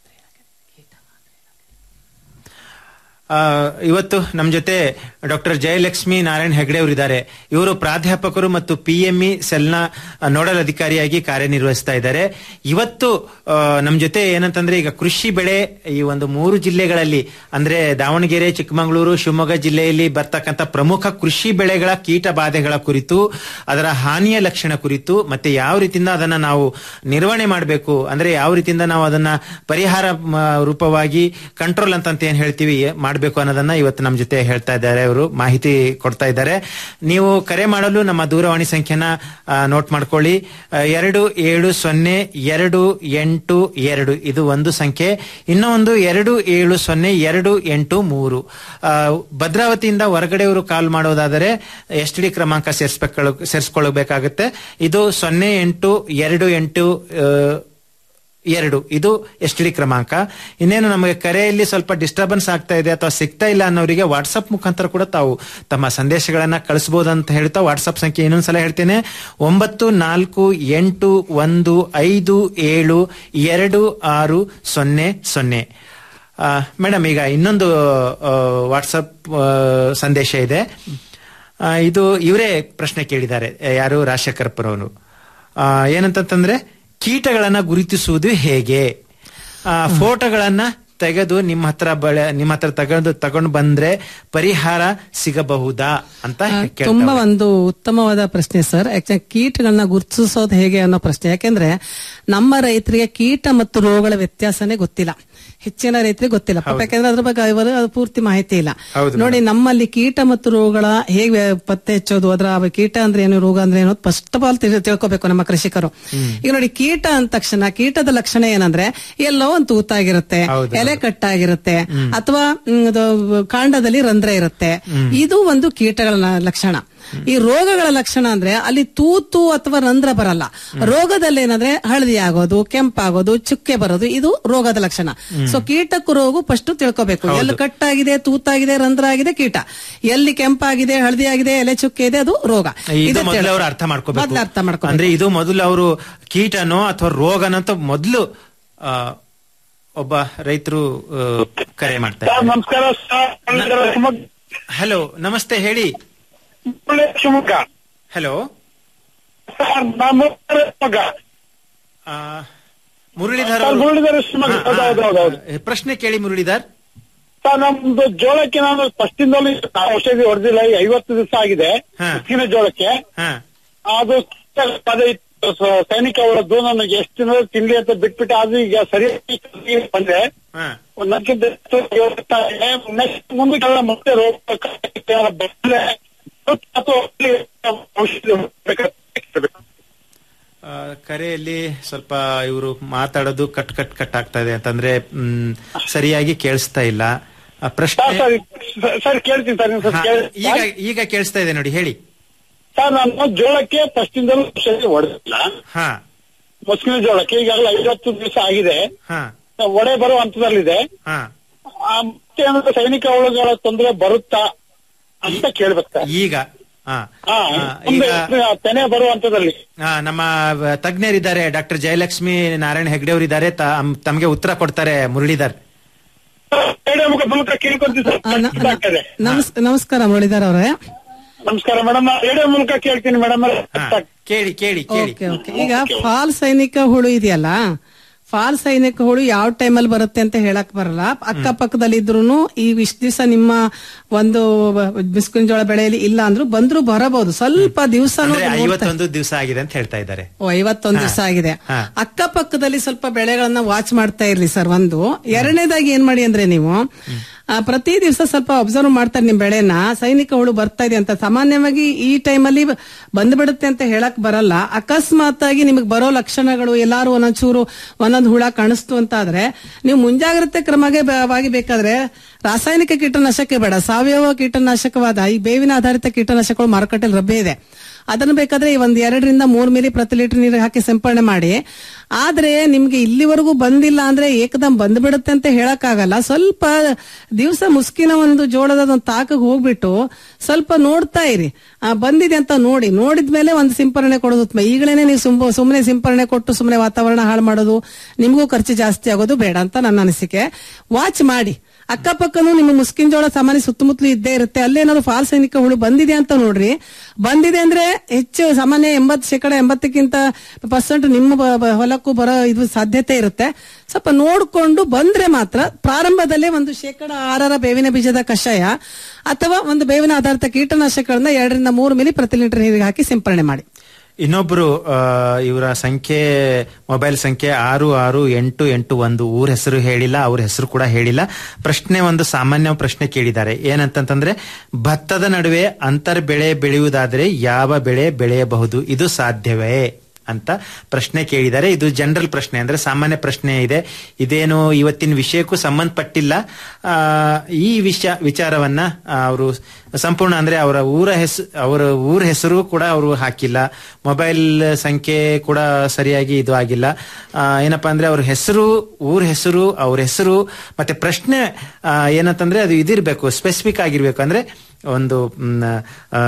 ಆ, ಇವತ್ತು ನಮ್ಮ ಜೊತೆ ಡಾಕ್ಟರ್ ಜಯಲಕ್ಷ್ಮಿ ನಾರಾಯಣ್ ಹೆಗ್ಡೆ ಅವರು ಇದ್ದಾರೆ ಇವರು ಪ್ರಾಧ್ಯಾಪಕರು ಮತ್ತು ಪಿಎಂಇ ಸೆಲ್ನ ನೋಡಲ್ ಅಧಿಕಾರಿಯಾಗಿ ಕಾರ್ಯನಿರ್ವಹಿಸ್ತಾ ಇದ್ದಾರೆ ಇವತ್ತು ಆ, ನಮ್ಮ ಜೊತೆ ಏನಂತಂದ್ರೆ ಈಗ ಕೃಷಿ ಬೆಳೆ ಈ ಒಂದು ಮೂರು ಜಿಲ್ಲೆಗಳಲ್ಲಿ ಅಂದ್ರೆ ದಾವಣಗೆರೆ ಚಿಕ್ಕಮಗಳೂರು ಶಿವಮೊಗ್ಗ ಜಿಲ್ಲೆಯಲ್ಲಿ ಬರ್ತಕ್ಕಂಥ ಪ್ರಮುಖ ಕೃಷಿ ಬೆಳೆಗಳ ಕೀಟ ಬಾಧೆಗಳ ಕುರಿತು ಅದರ ಹಾನಿಯ ಲಕ್ಷಣ ಕುರಿತು ಮತ್ತೆ ಯಾವ ರೀತಿಯಿಂದ ಅದನ್ನ ನಾವು ನಿರ್ವಹಣೆ ಮಾಡಬೇಕು ಅಂದ್ರೆ ಯಾವ ರೀತಿಯಿಂದ ನಾವು ಅದನ್ನ ಪರಿಹಾರ ಮ, ರೂಪವಾಗಿ ಕಂಟ್ರೋಲ್ ಅಂತ ಏನ್ ಹೇಳ್ತೀವಿ ಮಾಡಬೇಕು ಮಾಡಬೇಕು ಅನ್ನೋದನ್ನ ಇವತ್ತು ನಮ್ಮ ಜೊತೆ ಹೇಳ್ತಾ ಇದ್ದಾರೆ ಅವರು ಮಾಹಿತಿ ಕೊಡ್ತಾ ಇದ್ದಾರೆ ನೀವು ಕರೆ ಮಾಡಲು ನಮ್ಮ ದೂರವಾಣಿ ಸಂಖ್ಯೆನ ನೋಟ್ ಮಾಡ್ಕೊಳ್ಳಿ ಆ, ಎರಡು ಏಳು ಸೊನ್ನೆ ಎರಡು ಎಂಟು ಎರಡು ಇದು ಒಂದು ಸಂಖ್ಯೆ ಇನ್ನೂ ಒಂದು ಎರಡು ಏಳು ಸೊನ್ನೆ ಎರಡು ಎಂಟು ಮೂರು ಆ, ಭದ್ರಾವತಿಯಿಂದ ಹೊರಗಡೆಯವರು ಕಾಲ್ ಮಾಡೋದಾದರೆ ಎಸ್ ಟಿ ಡಿ ಕ್ರಮಾಂಕ ಸೇರಿಸ್ಬೇಕು ಸೇರಿಸ್ಕೊಳ್ಬೇಕಾಗುತ್ತೆ ಇದು ಸೊನ್ನೆ ಎಂಟು ಎರಡು ಎಂಟು ಆ, ಎರಡು ಇದು ಎಸ್ ಟಿ ಡಿ ಕ್ರಮಾಂಕ ಇನ್ನೇನು ನಮಗೆ ಕರೆಯಲ್ಲಿ ಸ್ವಲ್ಪ ಡಿಸ್ಟರ್ಬೆನ್ಸ್ ಆಗ್ತಾ ಇದೆ ಅಥವಾ ಸಿಗ್ತಾ ಇಲ್ಲ ಅನ್ನೋರಿಗೆ ವಾಟ್ಸಪ್ ಮುಖಾಂತರ ಕೂಡ ತಾವು ತಮ್ಮ ಸಂದೇಶಗಳನ್ನ ಕಳಿಸಬಹುದು ಅಂತ ಹೇಳ್ತಾ ವಾಟ್ಸಪ್ ಸಂಖ್ಯೆ ಇನ್ನೊಂದ್ಸಲ ಹೇಳ್ತೇನೆ ಒಂಬತ್ತು ನಾಲ್ಕು ಎಂಟು ಒಂದು ಐದು ಏಳು ಎರಡು ಆರು ಸೊನ್ನೆ ಸೊನ್ನೆ ಮೇಡಮ್ ಈಗ ಇನ್ನೊಂದು ವಾಟ್ಸಪ್ ಸಂದೇಶ ಇದೆ ಆ, ಇದು ಇವರೇ ಪ್ರಶ್ನೆ ಕೇಳಿದ್ದಾರೆ ಯಾರು ರಾಜಶೇಖರಪ್ಪರವರು ಏನಂತಂದ್ರೆ ಕೀಟಗಳನ್ನ ಗುರುತಿಸುವುದು ಹೇಗೆ ಆ, ಫೋಟೋಗಳನ್ನ ತೆಗೆದು ನಿಮ್ಮ ಹತ್ರ ಬಳೆ ನಿಮ್ಮ ಹತ್ರ ತಗೊಂಡು ತಗೊಂಡು ಬಂದ್ರೆ ಪರಿಹಾರ ಸಿಗಬಹುದಾ ಅಂತ ಕೇಳ್ತಾ ತುಂಬಾ ಒಂದು ಉತ್ತಮವಾದ ಪ್ರಶ್ನೆ ಸರ್ ಯಾಕೆ ಕೀಟಗಳನ್ನ ಗುರುತಿಸೋದು ಹೇಗೆ ಅನ್ನೋ ಪ್ರಶ್ನೆ ಯಾಕೆಂದ್ರೆ ನಮ್ಮ ರೈತರಿಗೆ ಕೀಟ ಮತ್ತು ರೋಗಗಳ ವ್ಯತ್ಯಾಸನೇ ಗೊತ್ತಿಲ್ಲ ಹೆಚ್ಚಿನ ರೈತರಿಗೆ ಗೊತ್ತಿಲ್ಲ ಪಾಪ ಯಾಕಂದ್ರೆ ಅದ್ರ ಬಗ್ಗೆ ಅವರು ಅದು ಪೂರ್ತಿ ಮಾಹಿತಿ ಇಲ್ಲ ಹೌದು ನೋಡಿ ನಮ್ಮಲ್ಲಿ ಕೀಟ ಮತ್ತು ರೋಗಗಳ ಹೇಗೆ ಪತ್ತೆ ಹಚ್ಚೋದು ಅದರ ಕೀಟ ಅಂದ್ರೆ ಏನು ರೋಗ ಅಂದ್ರೆ ಏನು ಫಸ್ಟ್ ಆಫ್ ಆಲ್ ತಿಳ್ಕೊಬೇಕು ನಮ್ಮ ಕೃಷಿಕರು ಈಗ ನೋಡಿ ಕೀಟ ಅಂದ ತಕ್ಷಣ ಕೀಟದ ಲಕ್ಷಣ ಏನಂದ್ರೆ ಎಲ್ಲೋ ಒಂದು ತೂತಾಗಿರುತ್ತೆ ಎಲೆ ಕಟ್ಟಾಗಿರುತ್ತೆ ಅಥವಾ ಮ್, ಅದು ಕಾಂಡದಲ್ಲಿ ರಂಧ್ರ ಇರುತ್ತೆ ಇದು ಒಂದು ಕೀಟಗಳ ನ- ಲಕ್ಷಣ ಈ ರೋಗಗಳ ಲಕ್ಷಣ ಅಂದ್ರೆ ಅಲ್ಲಿ ತೂತು ಅಥವಾ ರಂಧ್ರ ಬರಲ್ಲ ರೋಗದಲ್ಲಿ ಏನಂದ್ರೆ ಹಳದಿ ಆಗೋದು ಕೆಂಪಾಗೋದು ಚುಕ್ಕೆ ಬರೋದು ಇದು ರೋಗದ ಲಕ್ಷಣ ಸೊ ಕೀಟಕ್ಕೂ ರೋಗ ಫಸ್ಟ್ ತಿಳ್ಕೊಬೇಕು ಎಲ್ಲಿ ಕಟ್ಟಾಗಿದೆ ತೂತಾಗಿದೆ ರಂಧ್ರ ಆಗಿದೆ ಕೀಟ ಎಲ್ಲಿ ಕೆಂಪಾಗಿದೆ ಹಳದಿ ಆಗಿದೆ ಎಲೆ ಚುಕ್ಕೆ ಇದೆ ಅದು ರೋಗ ಇದು ಇದು ಮೊದಲು ತಿಳ್ಕೊ- ಅವರು ಅರ್ಥ ಮಾಡ್ಕೋಬೇಕು ಮೊದ್ಲು ಅರ್ಥ ಮಾಡ್ಕೋಬೇಕು ಅಂದ್ರೆ ಇದು ಮೊದಲು ಅವರು ಕೀಟನೋ ಅಥವಾ ರೋಗನೋ ಅಂತ ಮೊದಲು ಆ, ಒಬ್ಬ ರೈತರು ಆ, ಕರೆ ಮಾಡ್ತಾರೆ ಸರ್ ನಮಸ್ಕಾರ ಸರ್ ಶಿವಮೊಗ್ಗ ಹಲೋ ನಮಸ್ತೆ ಹೇಳಿ ಶಿವಮೊಗ್ಗ ಹಲೋ ಸರ್ ನಾನು ಶಿವಮೊಗ್ಗ ಆ, ಮುರಳೀಧರ್ ಸರ್, ಅವರು- ಮುರಳೀಧರ್ ಶಿವಮೊಗ್ಗ. ಹಾ, ಹಾ. ಹೌದು, ಹೌದು, ಹೌದು. ಪ್ರಶ್ನೆ ಕೇಳಿ ಮುರಳೀಧರ್ ಸರ್ ನಮ್ದು ಜೋಳಕ್ಕೆ ನಾನು ಫಸ್ಟಿಂದಲೂ ಔಷಧಿ ಹೊಡೆದಿಲ್ಲ ಈಗ ಐವತ್ತು ದಿವಸ ಆಗಿದೆ ಉಕ್ಕಿನ ಜೋಳಕ್ಕೆ ಅದು ಅದೇ ಇತ್ತು, ಸ- ಸೈನಿಕ ಅವಳದ್ದು ನನಗೆ ಎಷ್ಟು ದಿನ ತಿನ್ಲಿ ಅಂತ ಬಿಟ್ಬಿಟ್ಟು ಅದು ಈಗ ಸರಿಯಾಗಿ ಬಂದೆ ಒಂದ್ ನಕ್ಕಿಂತ ನೆಕ್ಸ್ಟ್ ಮುಂದಕ್ಕೆಲ್ಲ ಮತ್ತೆ ರೋಗ ಬಂದ್ರೆ ಅಥವಾ ಔಷಧಿ ಹೊಡ್ಬೇಕಾಗ್ತದೆ. ಆ, ಕರೆಯಲ್ಲಿ ಸ್ವಲ್ಪ ಇವರು ಮಾತಾಡೋದು ಕಟ್ ಕಟ್ ಕಟ್ ಆಗ್ತಾ ಇದೆ ಅಂತಂದ್ರೆ ಮ್, ಸರಿಯಾಗಿ ಕೇಳಿಸ್ತಾ ಇಲ್ಲ ಆ, ಪ್ರಶ್ನೆ ಸರ್, ಸರ್, ಸರ್ ಕೇಳ್ತೀನಿ ಸರ್ ನೀವು ಹಾ, ಸ್ವಲ್ಪ ಕೇಳಿ. ಈಗ ಈಗ ಕೇಳಿಸ್ತಾ ಇದೆ ನೋಡಿ ಹೇಳಿ ಸರ್ ನಾನು ಜೋಳಕ್ಕೆ ಫಸ್ಟಿಂದಲೂ ಔಷಧಿ ಹೊಡೆದಿಲ್ಲ ಹಾ ಮುಸ್ಕಿನ ಜೋಳಕ್ಕೆ ಈಗಾಗಲೇ ಐವತ್ತು ದಿವಸ ಆಗಿದೆ ಹಾ ಒಡೆ ಬರೋ ಹಂತದಲ್ಲಿದೆ ಹಾ ಆ, ಮತ್ತೆ ಏನಾದ್ರು ಸೈನಿಕ ಹುಳುಗಳ ತೊಂದರೆ ಬರುತ್ತಾ ಅಂತ ಕೇಳ್ಬೇಕು ಸರ್ ಈಗ ಹಾ ಹಾ, ಆ, ಮುಂದೆ ಈಗ ತೆನೆ ಬರುವ ಹಂತದಲ್ಲಿ ಆ, ನಮ್ಮ ವ- ತಜ್ಞರಿದ್ದಾರೆ ಡಾಕ್ಟರ್ ಜಯಲಕ್ಷ್ಮಿ ನಾರಾಯಣ ಹೆಗ್ಡೆ ಅವರಿದ್ದಾರೆ ತಮಗೆ ಉತ್ತರ ಕೊಡ್ತಾರೆ ಮುರಳೀಧರ್ ರೇಡಿಯೋ ಮುಖ ಮೂಲಕ ಕೇಳ್ಕೊಂತೀವಿ ಸರ್ ಗೊತ್ತಾಗ್ತದೆ. ನಮಸ್- ನಮಸ್ಕಾರ ಮುರಳೀಧರ್ ಅವರೇ ನಮಸ್ಕಾರ ಮೇಡಮ್ ರೇಡಿಯೋ ಮೂಲಕ ಕೇಳ್ತೀನಿ ಮೇಡಮ್ ಕೇಳಿ ಕೇಳಿ ಕೇಳಿ ಓಕೆ ಓಕೆ ಈಗ ಫಾಲ್ ಸೈನಿಕ ಹುಳು ಇದೆಯಲ್ಲ ಫಾಲ್ ಸೈನಿಕ ಹುಳು ಯಾವ ಟೈಮಲ್ಲಿ ಬರುತ್ತೆ ಅಂತ ಹೇಳಕ್ ಬರಲ್ಲ ಅಕ್ಕಪಕ್ಕದಲ್ಲಿ ಇದ್ರು ಈ ಇಷ್ಟ ದಿವಸ ನಿಮ್ಮ ಒಂದು ಬಿಸ್ಕಿನ ಜೋಳ ಬೆಳೆಯಲ್ಲಿ ಇಲ್ಲ ಅಂದ್ರೂ ಬಂದ್ರು ಬರಬಹುದು ಸ್ವಲ್ಪ ದಿವಸ ಅಂದ್ರೆ ಐವತ್ತೊಂದು ದಿವಸ ಆಗಿದೆ ಅಂತ ಹೇಳ್ತಾ ಇದ್ದಾರೆ ಐವತ್ತೊಂದು ದಿವಸ ಆಗಿದೆ ಹಾ. ಅಕ್ಕಪಕ್ಕದಲ್ಲಿ ಸ್ವಲ್ಪ ಬೆಳೆಗಳನ್ನ ವಾಚ್ ಮಾಡ್ತಾ ಇರ್ಲಿ ಸರ್ ಒಂದು ಎರಡನೇದಾಗಿ ಏನ್ ಮಾಡಿ ಅಂದ್ರೆ ನೀವು ಆ, ಪ್ರತಿ ದಿವಸ ಸ್ವಲ್ಪ ಅಬ್ಸರ್ವ್ ಮಾಡ್ತಾರೆ ನಿಮ್ ಬೆಳೆನ ಸೈನಿಕ ಹುಳು ಬರ್ತಾ ಇದೆ ಅಂತ ಸಾಮಾನ್ಯವಾಗಿ ಈ ಟೈಮಲ್ಲಿ ಬಂದ್ಬಿಡುತ್ತೆ ಅಂತ ಹೇಳಕ್ ಬರಲ್ಲ ಅಕಸ್ಮಾತ್ ಆಗಿ ನಿಮಗೆ ಬರೋ ಲಕ್ಷಣಗಳು ಎಲ್ಲಾರು ಒಂದೊಂಚೂರು ಒಂದೊಂದು ಹುಳ ಕಾಣಿಸ್ತು ಅಂತ ಆದ್ರೆ ನೀವು ಮುಂಜಾಗ್ರತೆ ಕ್ರಮಗೆ ವಾಗಿ ಬೇಕಾದ್ರೆ ರಾಸಾಯನಿಕ ಕೀಟನಾಶಕ ಬೇಡ ಸಾವಯವ ಕೀಟನಾಶಕವಾದ ಈ ಬೇವಿನ ಆಧಾರಿತ ಕೀಟನಾಶಕಗಳು ಮಾರುಕಟ್ಟೆಯಲ್ಲಿ ಲಭ್ಯ ಇದೆ ಅದನ್ನು ಬೇಕಾದ್ರೆ ಒಂದ್ ಎರಡರಿಂದ ಮೂರ್ ಮಿಲಿ ಪ್ರತಿ ಲೀಟರ್ ನೀರಿಗೆ ಹಾಕಿ ಸಿಂಪಡಣೆ ಮಾಡಿ ಆದ್ರೆ ನಿಮ್ಗೆ ಇಲ್ಲಿವರೆಗೂ ಬಂದಿಲ್ಲ ಅಂದ್ರೆ ಏಕದಮ್ ಬಂದ್ಬಿಡುತ್ತೆ ಅಂತ ಹೇಳಕ್ಕಾಗಲ್ಲ ಸ್ವಲ್ಪ ದಿವಸ ಮುಸ್ಕಿನ ಒಂದು ಜೋಳದ ಒಂದು ತಾಕಕ್ಕೆ ಹೋಗ್ಬಿಟ್ಟು ಸ್ವಲ್ಪ ನೋಡ್ತಾ ಇರಿ ಆ, ಬಂದಿದೆ ಅಂತ ನೋಡಿ ನೋಡಿದ್ಮೇಲೆ ಒಂದು ಸಿಂಪರಣೆ ಕೊಡೋದು ಉತ್ತಮ ಈಗಲೇನೆ ನೀವು ಸುಮ್ಮ ಸುಮ್ಮನೆ ಸಿಂಪರಣೆ ಕೊಟ್ಟು ಸುಮ್ಮನೆ ವಾತಾವರಣ ಹಾಳು ಮಾಡೋದು ನಿಮಗೂ ಖರ್ಚು ಜಾಸ್ತಿ ಆಗೋದು ಬೇಡ ಅಂತ ನನ್ನ ಅನಿಸಿಕೆ ವಾಚ್ ಮಾಡಿ ಅಕ್ಕಪಕ್ಕನೂ ನಿಮ್ಮ ಮುಸ್ಕಿನ ಜೋಳ ಸಾಮಾನ್ಯ ಸುತ್ತಮುತ್ತಲು ಇದ್ದೇ ಇರುತ್ತೆ ಅಲ್ಲೇನಾದ್ರು ಫಾಲ್ ಸೈನಿಕ ಹುಳು ಬಂದಿದೆ ಅಂತ ನೋಡ್ರಿ ಬಂದಿದೆ ಅಂದ್ರೆ ಹೆಚ್ಚು ಸಾಮಾನ್ಯ ಎಂಬತ್ತು ಶೇಕಡ ಎಂಬತ್ತಕ್ಕಿಂತ ಪರ್ಸೆಂಟ್ ನಿಮ್ಮ ಬ- ಬ- ಹೊಲಕ್ಕೂ ಬರೋ ಇದು ಸಾಧ್ಯತೆ ಇರುತ್ತೆ ಸ್ವಲ್ಪ ನೋಡ್ಕೊಂಡು ಬಂದ್ರೆ ಮಾತ್ರ ಪ್ರಾರಂಭದಲ್ಲೇ ಒಂದು ಶೇಕಡ ಆರರ ಬೇವಿನ ಬೀಜದ ಕಷಾಯ ಅಥವಾ ಒಂದು ಬೇವಿನ ಆಧಾರಿತ ಕೀಟನಾಶಕಗಳನ್ನ ಎರಡರಿಂದ ಮೂರು ಮಿಲಿ ಪ್ರತಿ ಲೀಟರ್ ನೀರಿಗೆ ಹಾಕಿ ಸಿಂಪರಣೆ ಮಾಡಿ ಇನ್ನೊಬ್ರು ಆ, ಇವರ ಸಂಖ್ಯೆ ಮೊಬೈಲ್ ಸಂಖ್ಯೆ ಆರು ಆರು ಎಂಟು ಎಂಟು ಒಂದು ಊರ ಹೆಸರು ಹೇಳಿಲ್ಲ ಅವ್ರ ಹೆಸರು ಕೂಡ ಹೇಳಿಲ್ಲ ಪ್ರಶ್ನೆ ಒಂದು ಸಾಮಾನ್ಯ ಪ್ರಶ್ನೆ ಕೇಳಿದ್ದಾರೆ ಏನಂತಂತಂದ್ರೆ ಭತ್ತದ ನಡುವೆ ಅಂತರ್ ಬೆಳೆ ಬೆಳೆಯುವುದಾದರೆ ಯಾವ ಬೆಳೆ ಬೆಳೆಯಬಹುದು ಇದು ಸಾಧ್ಯವೇ ಅಂತ ಪ್ರಶ್ನೆ ಕೇಳಿದ್ದಾರೆ ಇದು ಜನರಲ್ ಪ್ರಶ್ನೆ ಅಂದ್ರೆ ಸಾಮಾನ್ಯ ಪ್ರಶ್ನೆ ಇದೆ ಇದೇನು ಇವತ್ತಿನ ವಿಷಯಕ್ಕೂ ಸಂಬಂಧಪಟ್ಟಿಲ್ಲ ಆ, ಈ ವಿಷಯ ವಿಚಾರವನ್ನ ಅವರು ಸಂಪೂರ್ಣ ಅಂದ್ರೆ ಅವರ ಊರ ಹೆಸರು ಅವರ ಊರ ಹೆಸರು ಕೂಡ ಅವರು ಹಾಕಿಲ್ಲ ಮೊಬೈಲ್ ಸಂಖ್ಯೆ ಕೂಡ ಸರಿಯಾಗಿ ಇದು ಆಗಿಲ್ಲ ಆ, ಏನಪ್ಪಾ ಅಂದ್ರೆ ಅವ್ರ ಹೆಸರು ಊರ ಹೆಸರು ಅವ್ರ ಹೆಸರು ಮತ್ತೆ ಪ್ರಶ್ನೆ ಆ, ಏನಂತಂದ್ರೆ ಅದು ಇದಿರ್ಬೇಕು ಸ್ಪೆಸಿಫಿಕ್ ಆಗಿರ್ಬೇಕು ಅಂದ್ರೆ ಒಂದು ಮ್, ಆ,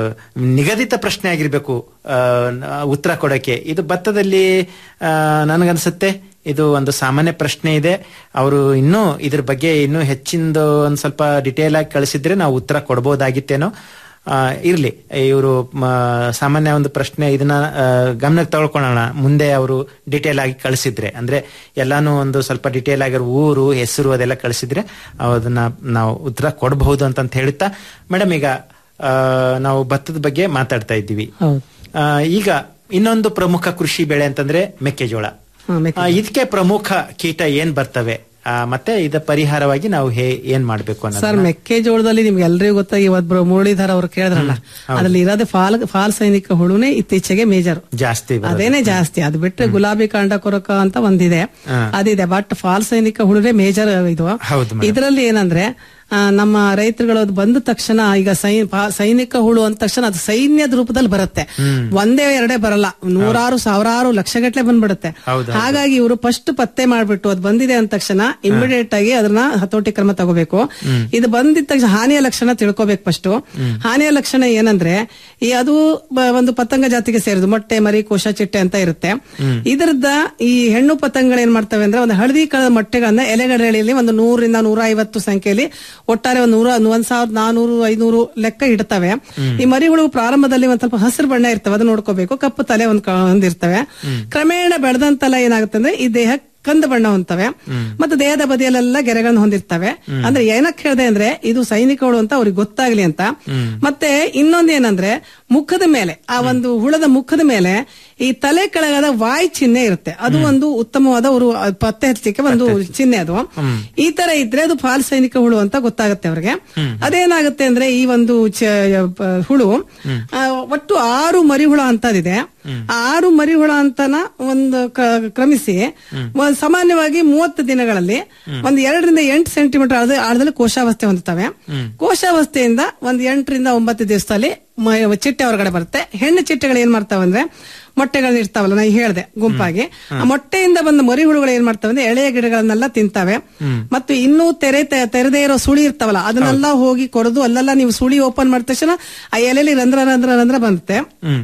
ನಿಗದಿತ ಪ್ರಶ್ನೆ ಆಗಿರ್ಬೇಕು ಆ, ನ- ಉತ್ತರ ಕೊಡಕ್ಕೆ ಇದು ಭತ್ತದಲ್ಲಿ ಆ, ನನಗನ್ಸುತ್ತೆ ಇದು ಒಂದು ಸಾಮಾನ್ಯ ಪ್ರಶ್ನೆ ಇದೆ ಅವರು ಇನ್ನೂ ಇದ್ರ ಬಗ್ಗೆ ಇನ್ನೂ ಹೆಚ್ಚಿಂದು ಒಂದ್ ಸ್ವಲ್ಪ ಡಿಟೇಲ್ ಆಗಿ ಕಳಿಸಿದ್ರೆ ನಾವು ಉತ್ತರ ಕೊಡ್ಬೋದಾಗಿತ್ತೇನೋ ಆ, ಇರ್ಲಿ ಇವರು ಸಾಮಾನ್ಯ ಒಂದು ಪ್ರಶ್ನೆ ಇದನ್ನ ಆ, ಗಮನಕ್ಕೆ ತಗೊಳ್ಕೊಳ್ಳೋಣ ಮುಂದೆ ಅವರು ಡಿಟೇಲ್ ಆಗಿ ಕಳಿಸಿದ್ರೆ ಅಂದ್ರೆ ಎಲ್ಲಾನು ಒಂದು ಸ್ವಲ್ಪ ಡಿಟೇಲ್ ಆಗಿರೋ ಊರು ಹೆಸರು ಅದೆಲ್ಲ ಕಳಿಸಿದ್ರೆ ಅದನ್ನ ನಾವು ಉತ್ತರ ಕೊಡಬಹುದು ಅಂತ ಹೇಳುತ್ತಾ ಮೇಡಮ್ ಈಗ ಆ, ನಾವು ಭತ್ತದ ಬಗ್ಗೆ ಮಾತಾಡ್ತಾ ಇದ್ದೀವಿ ಹೌದು ಆ, ಈಗ ಇನ್ನೊಂದು ಪ್ರಮುಖ ಕೃಷಿ ಬೆಳೆ ಅಂತಂದ್ರೆ ಮೆಕ್ಕೆಜೋಳ ಹಾ, ಮೆಕ್ಕೆಜೋಳ. ಆ, ಇದಕ್ಕೆ ಪ್ರಮುಖ ಕೀಟ ಏನ್ ಬರ್ತವೆ ಆ, ಮತ್ತೆ ಇದ ಪರಿಹಾರವಾಗಿ ನಾವು ಹೇ ಏನ್ ಮಾಡ್ಬೇಕು ಸರ್ ಅನ್ನೋದನ್ನ ಮೆಕ್ಕೆಜೋಳದಲ್ಲಿ ನಿಮ್ಗೆ ಎಲ್ರಿಗೂ ಗೊತ್ತಾಗಿ ಇವತ್ತು ಮುರಳೀಧರ್ ಅವರು ಕೇಳಿದ್ರಲ್ಲ ಅದ್ರಲ್ಲಿ ಇರೋದೇ ಫಾಲ್ ಫಾಲ್ ಸೈನಿಕ ಹುಳುನೇ ಇತ್ತೀಚೆಗೆ ಮೇಜರ್ ಜಾಸ್ತಿ ಬರೋದು. ಅದೇನೆ ಜಾಸ್ತಿ ಅದು ಬಿಟ್ರೆ ಗುಲಾಬಿ ಕಾಂಡ ಕೊರಕ ಅಂತ ಒಂದಿದೆ ಹಾ. ಅದಿದೆ ಬಟ್ ಫಾಲ್ ಸೈನಿಕ ಹುಳುನೇ ಮೇಜರ್ ಇದು ಹೌದು madam. ಇದರಲ್ಲಿ ಏನಂದ್ರೆ ಆ, ನಮ್ಮ ರೈತರುಗಳು ಅದು ಬಂದ ತಕ್ಷಣ ಈಗ ಸೈ- ಫಾ- ಸೈನಿಕ ಹುಳು ಅಂದ ತಕ್ಷಣ ಅದು ಸೈನ್ಯದ ರೂಪದಲ್ಲಿ ಬರುತ್ತೆ ಒಂದೇ ಎರಡೇ ಬರಲ್ಲ ನೂರಾರು ಸಾವಿರಾರು ಲಕ್ಷಗಟ್ಲೆ ಬಂದ್ಬಿಡುತ್ತೆ ಹೌದು, ಹಾಗಾಗಿ ಇವರು ಫಸ್ಟ್ ಪತ್ತೆ ಮಾಡ್ಬಿಟ್ಟು ಅದು ಬಂದಿದೆ ಅಂದ ತಕ್ಷಣ ಇಮಿಡಿಯೇಟ್ ಆಗಿ ಅದನ್ನ ಹತೋಟಿ ಕ್ರಮ ತಗೋಬೇಕು ಇದು ಬಂದಿದ ತಕ್ಷಣ ಹಾನಿಯ ಲಕ್ಷಣ ತಿಳ್ಕೊಬೇಕು ಫಸ್ಟ್ ಹಾನಿಯ ಲಕ್ಷಣ ಏನಂದ್ರೆ ಈ ಅದು ಬ- ಒಂದು ಪತಂಗ ಜಾತಿಗೆ ಸೇರಿದು ಮೊಟ್ಟೆ ಮರಿ ಕೋಶ ಚಿಟ್ಟೆ ಅಂತ ಇರುತ್ತೆ ಇದರದ ಈ ಹೆಣ್ಣು ಪತಂಗಗಳು ಏನ್ ಮಾಡ್ತವೆ ಅಂದ್ರೆ ಒಂದು ಹಳದಿ ಕಲರ್ ಮೊಟ್ಟೆಗಳನ್ನ ಎಲೆಗಡಲೆಯಲ್ಲಿ ಒಂದು ನೂರಿಂದ ನೂರ ಐವತ್ತು ಸಂಖ್ಯೆಯಲ್ಲಿ ಒಟ್ಟಾರೆ ಒಂದು ನೂರ ಒಂದ್ ಸಾವಿರದ ನಾನೂರು ಐನೂರು ಲೆಕ್ಕ ಇಡ್ತವೆ ಈ ಮರಿಗಳು ಪ್ರಾರಂಭದಲ್ಲಿ ಒಂದ್ ಸ್ವಲ್ಪ ಹಸಿರು ಬಣ್ಣ ಇರ್ತವೆ ಅದನ್ನ ನೋಡ್ಕೋಬೇಕು ಕಪ್ಪು ತಲೆ ಒಂದ್ ಕ- ಹೊಂದಿರ್ತವೆ ಕ್ರಮೇಣ ಬೆಳೆದಂತೆಲ್ಲ ಏನಾಗುತ್ತೆ ಅಂದ್ರೆ ಈ ದೇಹ ಕಂದು ಬಣ್ಣ ಹೊಂದ್ತವೆ ಮತ್ತೆ ದೇಹದ ಬದಿಯಲ್ಲೆಲ್ಲ ಗೆರೆಗಳನ್ನ ಹೊಂದಿರ್ತವೆ ಅಂದ್ರೆ ಏನಕ್ಕೆ ಹೇಳಿದೆ ಅಂದ್ರೆ ಇದು ಸೈನಿಕಗಳು ಅಂತ ಅವ್ರಿಗೆ ಗೊತ್ತಾಗ್ಲಿ ಅಂತ ಮತ್ತೆ ಇನ್ನೊಂದ್ ಏನಂದ್ರೆ ಮುಖದ ಮೇಲೆ ಆ ಒಂದು ಹುಳದ ಮುಖದ ಮೇಲೆ ಈ ತಲೆ ಕೆಳಗಾದ ವಾಯ್ ಚಿಹ್ನೆ ಇರುತ್ತೆ ಅದು ಒಂದು ಉತ್ತಮವಾದ ಅವರು ಪತ್ತೆ ಹಚ್ಚಲಿಕ್ಕೆ ಒಂದು ಚಿಹ್ನೆ ಅದು ಈ ತರ ಇದ್ರೆ ಅದು ಫಾಲ್ ಸೈನಿಕ ಹುಳು ಅಂತ ಗೊತ್ತಾಗುತ್ತೆ ಅವ್ರಿಗೆ ಅದೇನಾಗುತ್ತೆ ಅಂದ್ರೆ ಈ ಒಂದು ಚ- ಪ- ಹುಳು ಆ, ಒಟ್ಟು ಆರು ಮರಿಹುಳ ಅಂತದಿದೆ ಆ ಆರು ಮರಿಹುಳ ಅಂತನ ಒಂದು ಕ- ಕ್ರಮಿಸಿ ಒಂದ್ ಸಾಮಾನ್ಯವಾಗಿ ಮೂವತ್ತು ದಿನಗಳಲ್ಲಿ ಒಂದು ಎರಡರಿಂದ ಎಂಟು ಸೆಂಟಿಮೀಟರ್ ಆಳದ ಆಳದಲ್ಲಿ ಕೋಶಾವಸ್ಥೆ ಹೊಂದುತ್ತವೆ ಕೋಶಾವಸ್ಥೆಯಿಂದ ಒಂದ್ ಎಂಟರಿಂದ ಒಂಬತ್ತು ದಿವಸದಲ್ಲಿ ಮ- ಚಿಟ್ಟೆ ಹೊರಗಡೆ ಬರುತ್ತೆ ಹೆಣ್ಣು ಚಿಟ್ಟೆಗಳು ಏನ್ ಮಾಡ್ತಾವೆ ಅಂದ್ರೆ ಮೊಟ್ಟೆಗಳನ್ನ ಇರ್ತಾವಲ್ಲ ನಾ ಹೇಳ್ದೆ ಗುಂಪಾಗಿ ಆ ಮೊಟ್ಟೆಯಿಂದ ಬಂದ ಮರಿ ಹುಳುಗಳು ಏನ್ ಮಾಡ್ತಾವೆ ಅಂದ್ರೆ ಎಳೆಯ ಗಿಡಗಳನ್ನೆಲ್ಲ ತಿಂತಾವೆ ಮತ್ತು ಇನ್ನೂ ತೆರೆ ತೆ- ತೆರೆದೇ ಇರೋ ಸುಳಿ ಇರ್ತಾವಲ್ಲ ಅದನ್ನೆಲ್ಲ ಹೋಗಿ ಕೊರೆದು ಅಲ್ಲೆಲ್ಲ ನೀವು ಸುಳಿ ಓಪನ್ ಮಾಡಿದ ತಕ್ಷಣ ಆ ಎಲೆಲಿ ರಂಧ್ರ ರಂಧ್ರ ರಂಧ್ರ ಬರುತ್ತೆ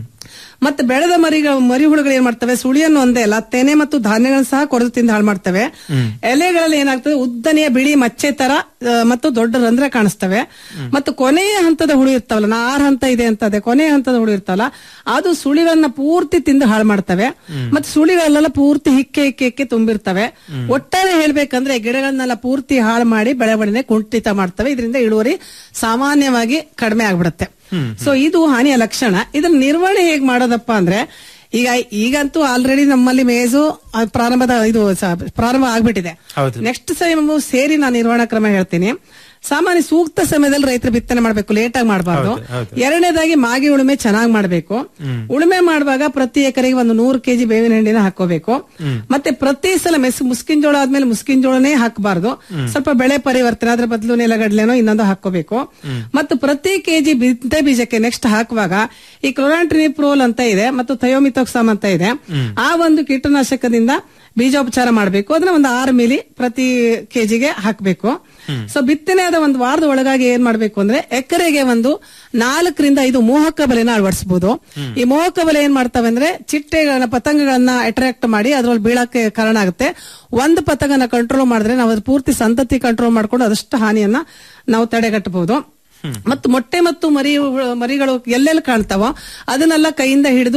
ಮತ್ತೆ ಬೆಳೆದ ಮರಿಗಳು ಮರಿಹುಳುಗಳು ಏನ್ ಮಾಡ್ತವೆ ಸುಳಿಯನ್ನು ಒಂದೇ ಅಲ್ಲ ತೆನೆ ಮತ್ತು ಧಾನ್ಯಗಳನ್ನು ಸಹ ಕೊರೆದು ತಿಂದು ಹಾಳು ಮಾಡ್ತವೆ ಎಲೆಗಳಲ್ಲಿ ಏನಾಗ್ತದೆ ಉದ್ದನೆಯ ಬಿಳಿ ಮಚ್ಚೆ ತರ ಆ, ಮತ್ತು ದೊಡ್ಡ ರಂಧ್ರ ಕಾಣಿಸ್ತವೆ ಮತ್ತು ಕೊನೆಯ ಹಂತದ ಹುಳು ಇರ್ತಾವಲ್ಲ ನಾ ಆರ್ ಹಂತ ಇದೆ ಅಂತ ಅದೇ ಕೊನೆಯ ಹಂತದ ಹುಳು ಇರ್ತಾವಲ್ಲ ಅದು ಸುಳಿಗಳನ್ನ ಪೂರ್ತಿ ತಿಂದು ಹಾಳು ಮಾಡ್ತವೆ ಮತ್ತೆ ಸುಳಿಗಳೆಲ್ಲ ಪೂರ್ತಿ ಹಿಕ್ಕೆ ಹಿಕ್ಕೆ ಹಿಕ್ಕೆ ತುಂಬಿರ್ತವೆ ಒಟ್ಟಾರೆ ಹೇಳ್ಬೇಕಂದ್ರೆ ಗಿಡಗಳನ್ನೆಲ್ಲ ಪೂರ್ತಿ ಹಾಳು ಮಾಡಿ ಬೆಳವಣಿಗೆ ಕುಂಠಿತ ಮಾಡ್ತವೆ ಇದರಿಂದ ಇಳುವರಿ ಸಾಮಾನ್ಯವಾಗಿ ಕಡಿಮೆ ಆಗ್ಬಿಡುತ್ತೆ ಸೊ ಇದು ಹಾನಿಯ ಲಕ್ಷಣ ಇದನ್ನ ನಿರ್ವಹಣೆ ಹೇಗ್ ಮಾಡೋದಪ್ಪ ಅಂದ್ರೆ ಈಗ ಈಗಂತೂ ಆಲ್ರೆಡಿ ನಮ್ಮಲ್ಲಿ ಮೇಜು ಆ, ಪ್ರಾರಂಭದ ಇದು ಸ- ಪ್ರಾರಂಭ ಆಗ್ಬಿಟ್ಟಿದೆ ಹೌದು. ನೆಕ್ಸ್ಟ್ ಟೈಮ್ ಸೇರಿ ನಾನು ನಿರ್ವಹಣಾ ಕ್ರಮ ಹೇಳ್ತೀನಿ ಸಾಮಾನ್ಯ ಸೂಕ್ತ ಸಮಯದಲ್ಲಿ ರೈತರು ಬಿತ್ತನೆ ಮಾಡಬೇಕು ಲೇಟ್ ಆಗಿ ಮಾಡಬಾರ್ದು ಹೌದು, ಹೌದು. ಎರಡನೇದಾಗಿ ಮಾಗಿ ಉಳುಮೆ ಚೆನ್ನಾಗಿ ಮಾಡಬೇಕು ಉಳುಮೆ ಮಾಡುವಾಗ ಪ್ರತಿ ಎಕರೆಗೆ ಒಂದು ನೂರು ಕೆಜಿ ಬೇವಿನ ಹಿಂಡಿನ ಹಾಕೋಬೇಕು ಮತ್ತೆ ಪ್ರತಿ ಸಲ ಮೆಸ್ ಮುಸ್ಕಿನ್ ಜೋಳ ಆದ್ಮೇಲೆ ಮುಸ್ಕಿನ್ ಜೋಳನೇ ಹಾಕಬಾರ್ದು ಸ್ವಲ್ಪ ಬೆಳೆ ಪರಿವರ್ತನೆ ಅದ್ರ ಬದಲು ನೆಲಗಡ್ಲೆನೋ ಇನ್ನೊಂದು ಹಾಕೋಬೇಕು ಮತ್ತು ಪ್ರತಿ ಕೆಜಿ ಬಿತ್ತೆ ಬೀಜಕ್ಕೆ ನೆಕ್ಸ್ಟ್ ಹಾಕುವಾಗ ಈ ಕ್ಲೋರಾಂಟ್ರಿನಿಪ್ರೋಲ್ ಅಂತ ಇದೆ ಮತ್ತು ಥಯೋಮಿಥೋಕ್ಸಾಮ್ ಅಂತ ಇದೆ ಆ ಒಂದು ಕೀಟನಾಶಕದಿಂದ ಬೀಜೋಪಚಾರ ಮಾಡಬೇಕು ಅದನ್ನ ಒಂದು ಆರು ಮಿಲಿ ಪ್ರತಿ ಕೆಜಿಗೆ ಹಾಕಬೇಕು ಸೊ ಬಿತ್ತನೆ ಆದ ಒಂದು ವಾರದ ಒಳಗಾಗಿ ಏನ್ ಮಾಡ್ಬೇಕು ಅಂದ್ರೆ ಎಕರೆಗೆ ಒಂದು ನಾಲ್ಕರಿಂದ ಐದು ಮೋಹಕ ಬಲೆನ ಅಳವಡಿಸಬಹುದು ಈ ಮೋಹಕ ಬಲೆ ಏನ್ ಮಾಡ್ತವೆ ಅಂದ್ರೆ ಚಿಟ್ಟೆಗಳನ್ನ ಪತಂಗಗಳನ್ನ ಅಟ್ರಾಕ್ಟ್ ಮಾಡಿ ಅದ್ರಲ್ಲಿ ಬೀಳಕ್ಕೆ ಕಾರಣ ಆಗುತ್ತೆ ಒಂದು ಪತಂಗನ ಕಂಟ್ರೋಲ್ ಮಾಡಿದ್ರೆ ನಾವು ಅದ್ರ ಪೂರ್ತಿ ಸಂತತಿ ಕಂಟ್ರೋಲ್ ಮಾಡ್ಕೊಂಡು ಅದಷ್ಟು ಹಾನಿಯನ್ನ ನಾವು ತಡೆಗಟ್ಟಬಹುದು ಮತ್ತು ಮೊಟ್ಟೆ ಮತ್ತು ಮರಿ ಮರಿಗಳು ಎಲ್ಲೆಲ್ಲಿ ಕಾಣ್ತಾವೋ ಅದನ್ನೆಲ್ಲ ಕೈಯಿಂದ ಹಿಡಿದು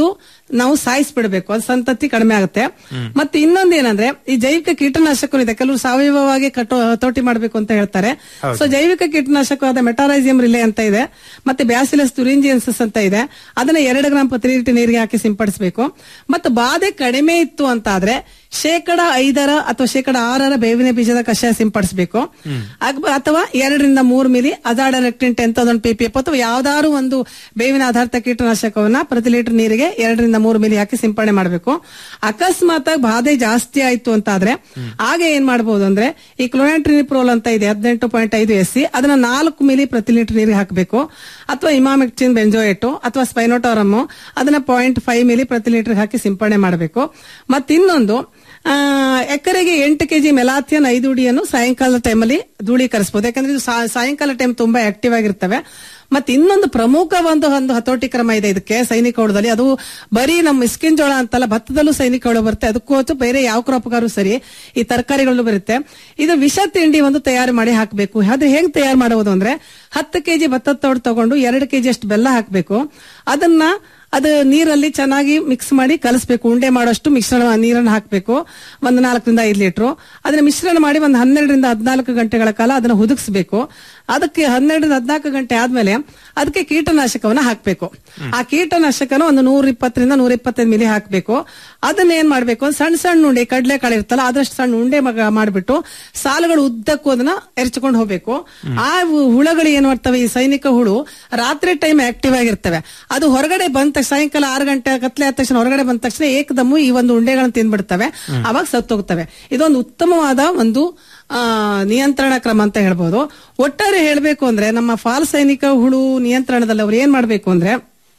ನಾವು ಸಾಯಿಸ್ಬಿಡ್ಬೇಕು ಅದು ಸಂತತಿ ಕಡಿಮೆ ಆಗುತ್ತೆ ಮತ್ತೆ ಇನ್ನೊಂದು ಏನಂದ್ರೆ ಈ ಜೈವಿಕ ಕೀಟನಾಶಕ ಇದೆ ಕೆಲವರು ಸಾವಯವವಾಗಿ ಕಟ್ಟೋ ಹತೋಟಿ ಮಾಡಬೇಕು ಅಂತ ಹೇಳ್ತಾರೆ ಹೌದು. ಸೊ ಜೈವಿಕ ಕೀಟನಾಶಕವಾದ ಮೆಟಾರೈಸಿಯಂ ರಿಲೆ ಅಂತ ಇದೆ ಮತ್ತೆ ಬ್ಯಾಸಿಲಸ್ ತುರಿಂಜಿಯನ್ಸಸ್ ಅಂತ ಇದೆ ಅದನ್ನ ಎರಡು ಗ್ರಾಂ ಪ್ರತಿ ಲೀಟರ್ ನೀರಿಗೆ ಹಾಕಿ ಸಿಂಪಡಿಸಬೇಕು ಮತ್ತು ಬಾಧೆ ಕಡಿಮೆ ಇತ್ತು ಅಂತ ಆದ್ರೆ ಶೇಕಡ ಐದರ ಅಥವಾ ಶೇಕಡ ಆರರ ಬೇವಿನ ಬೀಜದ ಕಷಾಯ ಸಿಂಪಡಿಸಬೇಕು ಅಥವಾ ಎರಡರಿಂದ ಮೂರು ml azadirachtin ten thousand P P F ಅಥವಾ ಯಾವ್ದಾದ್ರು ಒಂದು ಬೇವಿನ ಆಧಾರಿತ ಕೀಟನಾಶಕವನ್ನ ಪ್ರತಿ ಲೀಟರ್ ನೀರಿಗೆ ಎರಡರಿಂದ ಮೂರು ಮಿಲಿ ಹಾಕಿ ಸಿಂಪಡಣೆ ಮಾಡಬೇಕು ಅಕಸ್ಮಾತ್ ಆಗಿ ಬಾಧೆ ಜಾಸ್ತಿ ಆಯ್ತು ಅಂತ ಆದ್ರೆ ಆಗ ಏನ್ ಮಾಡಬಹುದು ಅಂದ್ರೆ ಈ ಕ್ಲೋನಾಟ್ರಿನಿಪ್ರೋಲ್ ಅಂತ ಇದೆ ಹದಿನೆಂಟು ಪಾಯಿಂಟ್ ಐದು ಎಸ್ ಸಿ ಅದನ್ನ ನಾಲ್ಕು ಮಿಲಿ ಪ್ರತಿ ಲೀಟರ್ ನೀರಿಗೆ ಹಾಕಬೇಕು ಅಥವಾ ಇಮಾಮೆಕ್ಟಿನ್ ಬೆಂಜೋಯೇಟು ಅಥವಾ ಸ್ಪೈನೋಟಾರಮ್ ಅದನ್ನ ಪಾಯಿಂಟ್ ಫೈವ್ ಮಿಲಿ ಪ್ರತಿ ಲೀಟರ್ ಹಾಕಿ ಸಿಂಪಡಣೆ ಮಾಡಬೇಕು ಮತ್ತಿನ್ನೊಂದು ಆ, ಎಕರೆಗೆ ಎಂಟು ಕೆಜಿ ಮೆಲಾಥಿಯನ್ ಐದು ಉಡಿಯನ್ನು ಸಾಯಂಕಾಲದ ಟೈಮಲ್ಲಿ ಧೂಳೀಕರಿಸಬಹುದು ಯಾಕಂದ್ರೆ ಇದು ಸಾ- ಸಾಯಂಕಾಲ ಟೈಮ್ ತುಂಬಾ ಆಕ್ಟಿವ್ ಆಗಿರ್ತವೆ ಮತ್ತೆ ಇನ್ನೊಂದು ಪ್ರಮುಖ ಒಂದು ಒಂದು ಹತೋಟಿ ಕ್ರಮ ಇದೆ ಇದಕ್ಕೆ ಸೈನಿಕ ಹುಳದಲ್ಲಿ ಅದು ಬರೀ ನಮ್ಮ ಮಿಸ್ಕಿನ್ ಜೋಳ ಅಂತಲ್ಲ ಭತ್ತದಲ್ಲೂ ಸೈನಿಕ ಹುಳ ಬರುತ್ತೆ ಅದಕ್ಕೂ ಹೊತ್ತು ಬೇರೆ ಯಾವ ಕ್ರಾಪ್ಗಾರು ಸರಿ ಈ ತರಕಾರಿಗಳಲ್ಲೂ ಬರುತ್ತೆ ಇದು ವಿಷ ತಿಂಡಿ ಒಂದು ತಯಾರು ಮಾಡಿ ಹಾಕಬೇಕು ಅದು ಹೆಂಗ್ ತಯಾರು ಮಾಡುವುದು ಅಂದ್ರೆ ಹತ್ತು ಕೆಜಿ ಭತ್ತದ ತೋಡು ತಗೊಂಡು ಎರಡು ಕೆಜಿ ಅಷ್ಟು ಬೆಲ್ಲ ಹಾಕಬೇಕು ಅದನ್ನ ಅದು ನೀರಲ್ಲಿ ಚೆನ್ನಾಗಿ ಮಿಕ್ಸ್ ಮಾಡಿ ಕಲಿಸ್ಬೇಕು ಉಂಡೆ ಮಾಡೋಷ್ಟು ಮಿಶ್ರಣ ನೀರನ್ನು ಹಾಕಬೇಕು ಒಂದು ನಾಲ್ಕರಿಂದ ಐದು ಲೀಟ್ರು ಅದನ್ನ ಮಿಶ್ರಣ ಮಾಡಿ ಒಂದು ಹನ್ನೆರಡರಿಂದ ಹದಿನಾಲ್ಕು ಗಂಟೆಗಳ ಕಾಲ ಅದನ್ನ ಹುದುಗಿಸ್ಬೇಕು ಅದಕ್ಕೆ ಹನ್ನೆರಡರಿಂದ ಹದಿನಾಲ್ಕು ಗಂಟೆ ಆದ್ಮೇಲೆ ಅದಕ್ಕೆ ಕೀಟನಾಶಕವನ್ನ ಹಾಕಬೇಕು ಆ ಕೀಟನಾಶಕನ ಒಂದು ನೂರ ಇಪ್ಪತ್ತರಿಂದ ನೂರ ಇಪ್ಪತ್ತೈದು ಮಿಲಿ ಹಾಕಬೇಕು ಅದನ್ನ ಏನ್ ಮಾಡ್ಬೇಕು ಅಂದ್ರೆ ಸಣ್ಣ ಸಣ್ಣ ಉಂಡೆ ಕಡಲೆಕಾಳು ಇರ್ತಲ್ಲ ಆದಷ್ಟು ಸಣ್ಣ ಉಂಡೆ ಮಗ ಮಾಡ್ಬಿಟ್ಟು ಸಾಲುಗಳು ಉದ್ದಕ್ಕೂ ಅದನ್ನ ಎರಚ್ಕೊಂಡು ಹೋಗ್ಬೇಕು ಆ ಹು- ಹುಳಗಳು ಏನ್ ಮಾಡ್ತವೆ ಈ ಸೈನಿಕ ಹುಳು ರಾತ್ರಿ ಟೈಮ್ ಆಕ್ಟಿವ್ ಆಗಿರ್ತವೆ ಅದು ಹೊರಗಡೆ ಬಂದ ತಕ್ಷಣ ಸಾಯಂಕಾಲ ಆರು ಗಂಟೆ ಕತ್ಲೆ ಆದ ತಕ್ಷಣ ಹೊರಗಡೆ ಬಂದ ತಕ್ಷಣ ಏಕದಮ್ಮು ಈ ಒಂದು ಉಂಡೆಗಳನ್ನ ತಿಂದ್ಬಿಡ್ತವೆ ಅವಾಗ ಸತ್ತೋಗ್ತವೆ ಇದೊಂದು ಉತ್ತಮವಾದ ಒಂದು ಆ, ನಿಯಂತ್ರಣ ಕ್ರಮ ಅಂತ ಹೇಳ್ಬೋದು ಒಟ್ಟಾರೆ ಹೇಳ್ಬೇಕು ಅಂದ್ರೆ ನಮ್ಮ ಫಾಲ್ ಸೈನಿಕ ಹುಳು ನಿಯಂತ್ರಣದಲ್ಲಿ ಅವ್ರು ಏನ್ ಮಾಡ್ಬೇಕು ಅಂದ್ರೆ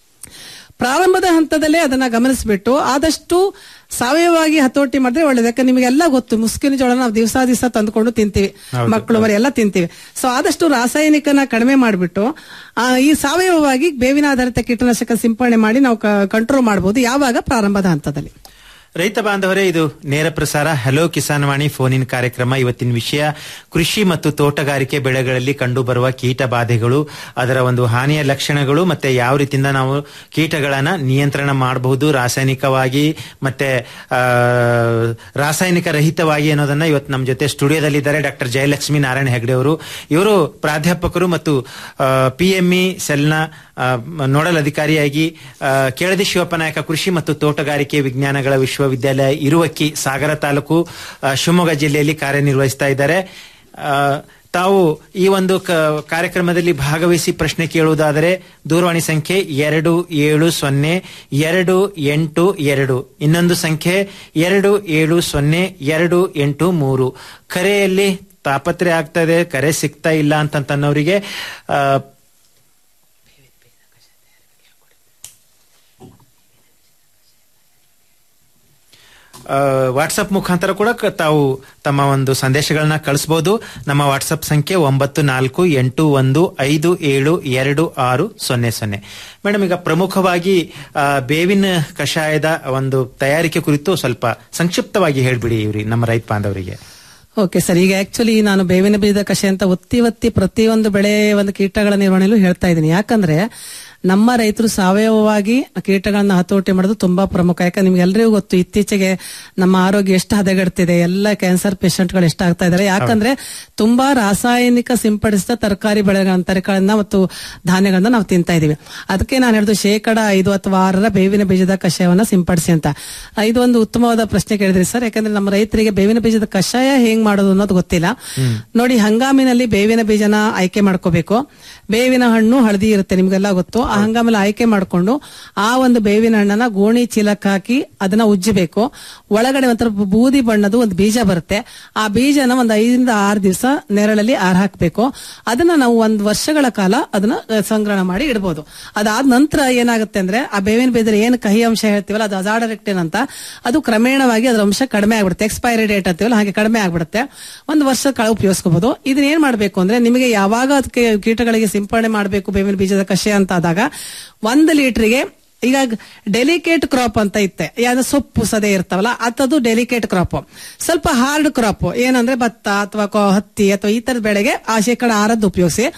ಪ್ರಾರಂಭದ ಹಂತದಲ್ಲೇ ಅದನ್ನ ಗಮನಿಸ್ಬಿಟ್ಟು ಆದಷ್ಟು ಸಾವಯವವಾಗಿ ಹತೋಟಿ ಮಾಡಿದ್ರೆ ಒಳ್ಳೇದು ಯಾಕಂದ್ರೆ ನಿಮಗೆಲ್ಲ ಗೊತ್ತು ಮುಸ್ಕಿನ ಜೋಳ ನಾವು ದಿವಸ ದಿವಸ ತಂದ್ಕೊಂಡು ತಿಂತೀವಿ ಹೌದು, ಮಕ್ಕಳು ಮರಿ ಎಲ್ಲ ತಿಂತೀವಿ ಸೊ ಆದಷ್ಟು ರಾಸಾಯನಿಕನ ಕಡಿಮೆ ಮಾಡಿಬಿಟ್ಟು ಈ ಸಾವಯವವಾಗಿ ಬೇವಿನ ಆಧಾರಿತ ಕೀಟನಾಶಕ ಸಿಂಪಡಣೆ ಮಾಡಿ ನಾವು ಕಂಟ್ರೋಲ್ ಮಾಡಬಹುದು ಯಾವಾಗ ಪ್ರಾರಂಭದ ಹಂತದಲ್ಲಿ ರೈತ ಬಾಂಧವರೇ ಇದು ನೇರ ಪ್ರಸಾರ hello Kisan Vani phone in ಕಾರ್ಯಕ್ರಮ ಇವತ್ತಿನ ವಿಷಯ ಕೃಷಿ ಮತ್ತು ತೋಟಗಾರಿಕೆ ಬೆಳೆಗಳಲ್ಲಿ ಕಂಡುಬರುವ ಕೀಟ ಬಾಧೆಗಳು ಅದರ ಒಂದು ಹಾನಿಯ ಲಕ್ಷಣಗಳು ಮತ್ತೆ ಯಾವ ರೀತಿಯಿಂದ ನಾವು ಕೀಟಗಳನ್ನ ನಿಯಂತ್ರಣ ಮಾಡಬಹುದು ರಾಸಾಯನಿಕವಾಗಿ ಮತ್ತೆ ಆ, ರಾಸಾಯನಿಕ ರಹಿತವಾಗಿ ಅನ್ನೋದನ್ನ ಇವತ್ತು ನಮ್ಮ ಜೊತೆ ಸ್ಟುಡಿಯೋದಲ್ಲಿದ್ದಾರೆ ಡಾಕ್ಟರ್ ಜಯಲಕ್ಷ್ಮಿ ನಾರಾಯಣ ಹೆಗ್ಡೆ ಅವರು ಇವರು ಪ್ರಾಧ್ಯಾಪಕರು ಮತ್ತು ಪಿಎಂಇ ಸೆಲ್ನ ಆ, ನೋಡಲ್ ಅಧಿಕಾರಿಯಾಗಿ ಆ, ಕೆಳದಿ ಶಿವಪ್ಪನಾಯಕ ಕೃಷಿ ಮತ್ತು ತೋಟಗಾರಿಕೆ ವಿಜ್ಞಾನಗಳ ವಿಶ್ವವಿದ್ಯಾಲಯ ಇರುವಕ್ಕಿ ಸಾಗರ ತಾಲೂಕು ಆ, ಶಿವಮೊಗ್ಗ ಜಿಲ್ಲೆಯಲ್ಲಿ ಕಾರ್ಯನಿರ್ವಹಿಸ್ತಾ ಇದ್ದಾರೆ ಆ, ತಾವು ಈ ಒಂದು ಕ- ಕಾರ್ಯಕ್ರಮದಲ್ಲಿ ಭಾಗವಹಿಸಿ ಪ್ರಶ್ನೆ ಕೇಳುವುದಾದರೆ ದೂರವಾಣಿ ಸಂಖ್ಯೆ ಎರಡು ಏಳು ಸೊನ್ನೆ ಎರಡು ಎಂಟು ಎರಡು ಇನ್ನೊಂದು ಸಂಖ್ಯೆ ಎರಡು ಏಳು ಸೊನ್ನೆ ಎರಡು ಎಂಟು ಮೂರು ಕರೆಯಲ್ಲಿ ತಾಪತ್ರೆ ಆಗ್ತಾ ಇದೆ ಕರೆ ಸಿಗ್ತಾ ಇಲ್ಲ ಅಂತನ್ನೋರಿಗೆ ಆ, ಆ, ವಾಟ್ಸಪ್ ಮುಖಾಂತರ ಕೂಡ ಕ- ತಾವು ತಮ್ಮ ಒಂದು ಸಂದೇಶಗಳನ್ನ ಕಳಿಸಬಹುದು ನಮ್ಮ ವಾಟ್ಸಪ್ ಸಂಖ್ಯೆ ಒಂಬತ್ತು ನಾಲ್ಕು ಎಂಟು ಒಂದು ಐದು ಏಳು ಎರಡು ಆರು ಸೊನ್ನೆ ಸೊನ್ನೆ ಮೇಡಮ್ ಈಗ ಪ್ರಮುಖವಾಗಿ ಆ, ಬೇವಿನ ಕಷಾಯದ ಒಂದು ತಯಾರಿಕೆ ಕುರಿತು ಸ್ವಲ್ಪ ಸಂಕ್ಷಿಪ್ತವಾಗಿ ಹೇಳ್ಬಿಡಿ ಇವ್ರಿ ನಮ್ಮ ರೈತ ಬಾಂಧವರಿಗೆ ಓಕೆ ಸರ್ ಈಗ ಆಕ್ಚುಲಿ ನಾನು ಬೇವಿನ ಬೀಜದ ಕಷೆ ಅಂತ ಒತ್ತಿ ಒತ್ತಿ ಪ್ರತಿಯೊಂದು ಬೆಳೆ ಒಂದು ಕೀಟಗಳ ನಿರ್ವಹಣೆಯಲ್ಲೂ ಹೇಳ್ತಾ ಇದ್ದೀನಿ ಯಾಕಂದ್ರೆ ನಮ್ಮ ರೈತರು ಸಾವಯವವಾಗಿ ಕೀಟಗಳನ್ನ ಹತೋಟಿ ಮಾಡೋದು ತುಂಬಾ ಪ್ರಮುಖ ಯಾಕಂದ್ರೆ ನಿಮ್ಗೆ ಎಲ್ರಿಗೂ ಗೊತ್ತು ಇತ್ತೀಚೆಗೆ ನಮ್ಮ ಆರೋಗ್ಯ ಎಷ್ಟು ಹದಗೆಡ್ತಿದೆ ಎಲ್ಲ ಕ್ಯಾನ್ಸರ್ ಪೇಷಂಟ್ಗಳು ಎಷ್ಟಾಗ್ತಾ ಇದಾರೆ ಯಾಕಂದ್ರೆ ತುಂಬಾ ರಾಸಾಯನಿಕ ಸಿಂಪಡಿಸಿದ ತರಕಾರಿ ಬೆಳೆಗಳನ್ನ ತರಕಾರಿಗಳನ್ನ ಮತ್ತು ಧಾನ್ಯಗಳನ್ನ ನಾವು ತಿಂತಾ ಇದೀವಿ ಅದಕ್ಕೆ ನಾನು ಹೇಳಿದ್ದು ಶೇಕಡ ಐದು ಅಥವಾ ಆರರ ಬೇವಿನ ಬೀಜದ ಕಷಾಯವನ್ನ ಸಿಂಪಡಿಸಿ ಅಂತ ಆ, ಇದು ಒಂದು ಉತ್ತಮವಾದ ಪ್ರಶ್ನೆ ಕೇಳಿದ್ರಿ ಸರ್ ಯಾಕಂದ್ರೆ ನಮ್ಮ ರೈತರಿಗೆ ಬೇವಿನ ಬೀಜದ ಕಷಾಯ ಹೆಂಗ್ ಮಾಡೋದು ಅನ್ನೋದು ಗೊತ್ತಿಲ್ಲ ನೋಡಿ ಹಂಗಾಮಿನಲ್ಲಿ ಬೇವಿನ ಬೀಜನ ಆಯ್ಕೆ ಮಾಡ್ಕೋಬೇಕು ಬೇವಿನ ಹಣ್ಣು ಹಳದಿ ಇರುತ್ತೆ ನಿಮ್ಗೆಲ್ಲ ಗೊತ್ತು ಆ ಹಂಗಾಮಲ್ಲಿ ಆಯ್ಕೆ ಮಾಡ್ಕೊಂಡು ಆ ಒಂದು ಬೇವಿನ ಹಣ್ಣನ್ನ ಗೋಣಿ ಚೀಲಕ್ಕೆ ಹಾಕಿ ಅದನ್ನ ಉಜ್ಜಬೇಕು ಒಳಗಡೆ ಒಂಥರ ಬೂದಿ ಬಣ್ಣದ ಒಂದು ಬೀಜ ಬರುತ್ತೆ ಆ ಬೀಜನ ಒಂದು ಐದರಿಂದ ಆರು ದಿವಸ ನೆರಳಲ್ಲಿ ಆರ್ ಹಾಕ್ಬೇಕು ಅದನ್ನ ನಾವು ಒಂದು ವರ್ಷಗಳ ಕಾಲ ಅದನ್ನ ಆ, ಸಂಗ್ರಹಣ ಮಾಡಿ ಇಡಬಹುದು ಅದಾದ ನಂತರ ಏನಾಗುತ್ತೆ ಅಂದ್ರೆ ಆ ಬೇವಿನ ಬೀಜದಲ್ಲಿ ಏನು ಕಹಿ ಅಂಶ ಹೇಳ್ತೀವಲ್ಲ ಅದು ಅಜಾಡರೆಕ್ಟಿನ್ ಅಂತ ಅದು ಕ್ರಮೇಣವಾಗಿ ಅದರ ಅಂಶ ಕಡಿಮೆ ಆಗ್ಬಿಡುತ್ತೆ ಎಕ್ಸ್ಪೈರಿ ಡೇಟ್ ಅಂತೀವಲ್ಲ ಹಾಗೆ ಕಡಿಮೆ ಆಗ್ಬಿಡುತ್ತೆ ಒಂದು ವರ್ಷ ಕಾಲ ಉಪಯೋಗಿಸ್ಕೋಬಹುದು ಇದನ್ನ ಏನ್ ಮಾಡ್ಬೇಕು ಅಂದ್ರೆ ನಿಮಗೆ ಯಾವಾಗ ಅದಕ್ಕೆ ಕೀಟಗಳಿಗೆ ಸಿಂಪಡಣೆ ಮಾಡಬೇಕು ಬೇವಿನ ಬೀಜದ ಕಷೆ ಅಂತ ಆದಾಗ ಒಂದು ಲೀಟರ್ಗೆ ಈಗ ಡೆಲಿಕೇಟ್ ಕ್ರಾಪ್ ಅಂತ ಇತ್ತೆ ಯಾವ್ದು ಸೊಪ್ಪು ಸದೆ ಇರ್ತಾವಲ್ಲ ಅದು ಡೆಲಿಕೇಟ್ ಕ್ರಾಪ್ ಸ್ವಲ್ಪ ಹಾರ್ಡ್ ಕ್ರಾಪ್ ಏನಂದ್ರೆ ಭತ್ತ ಅಥವಾ ಹತ್ತಿ ಅಥವಾ ಈ ತರದ ಬೆಳೆಗೆ ಆ ಶೇಕಡ ಆರದ್ದು ಉಪಯೋಗಿಸಿ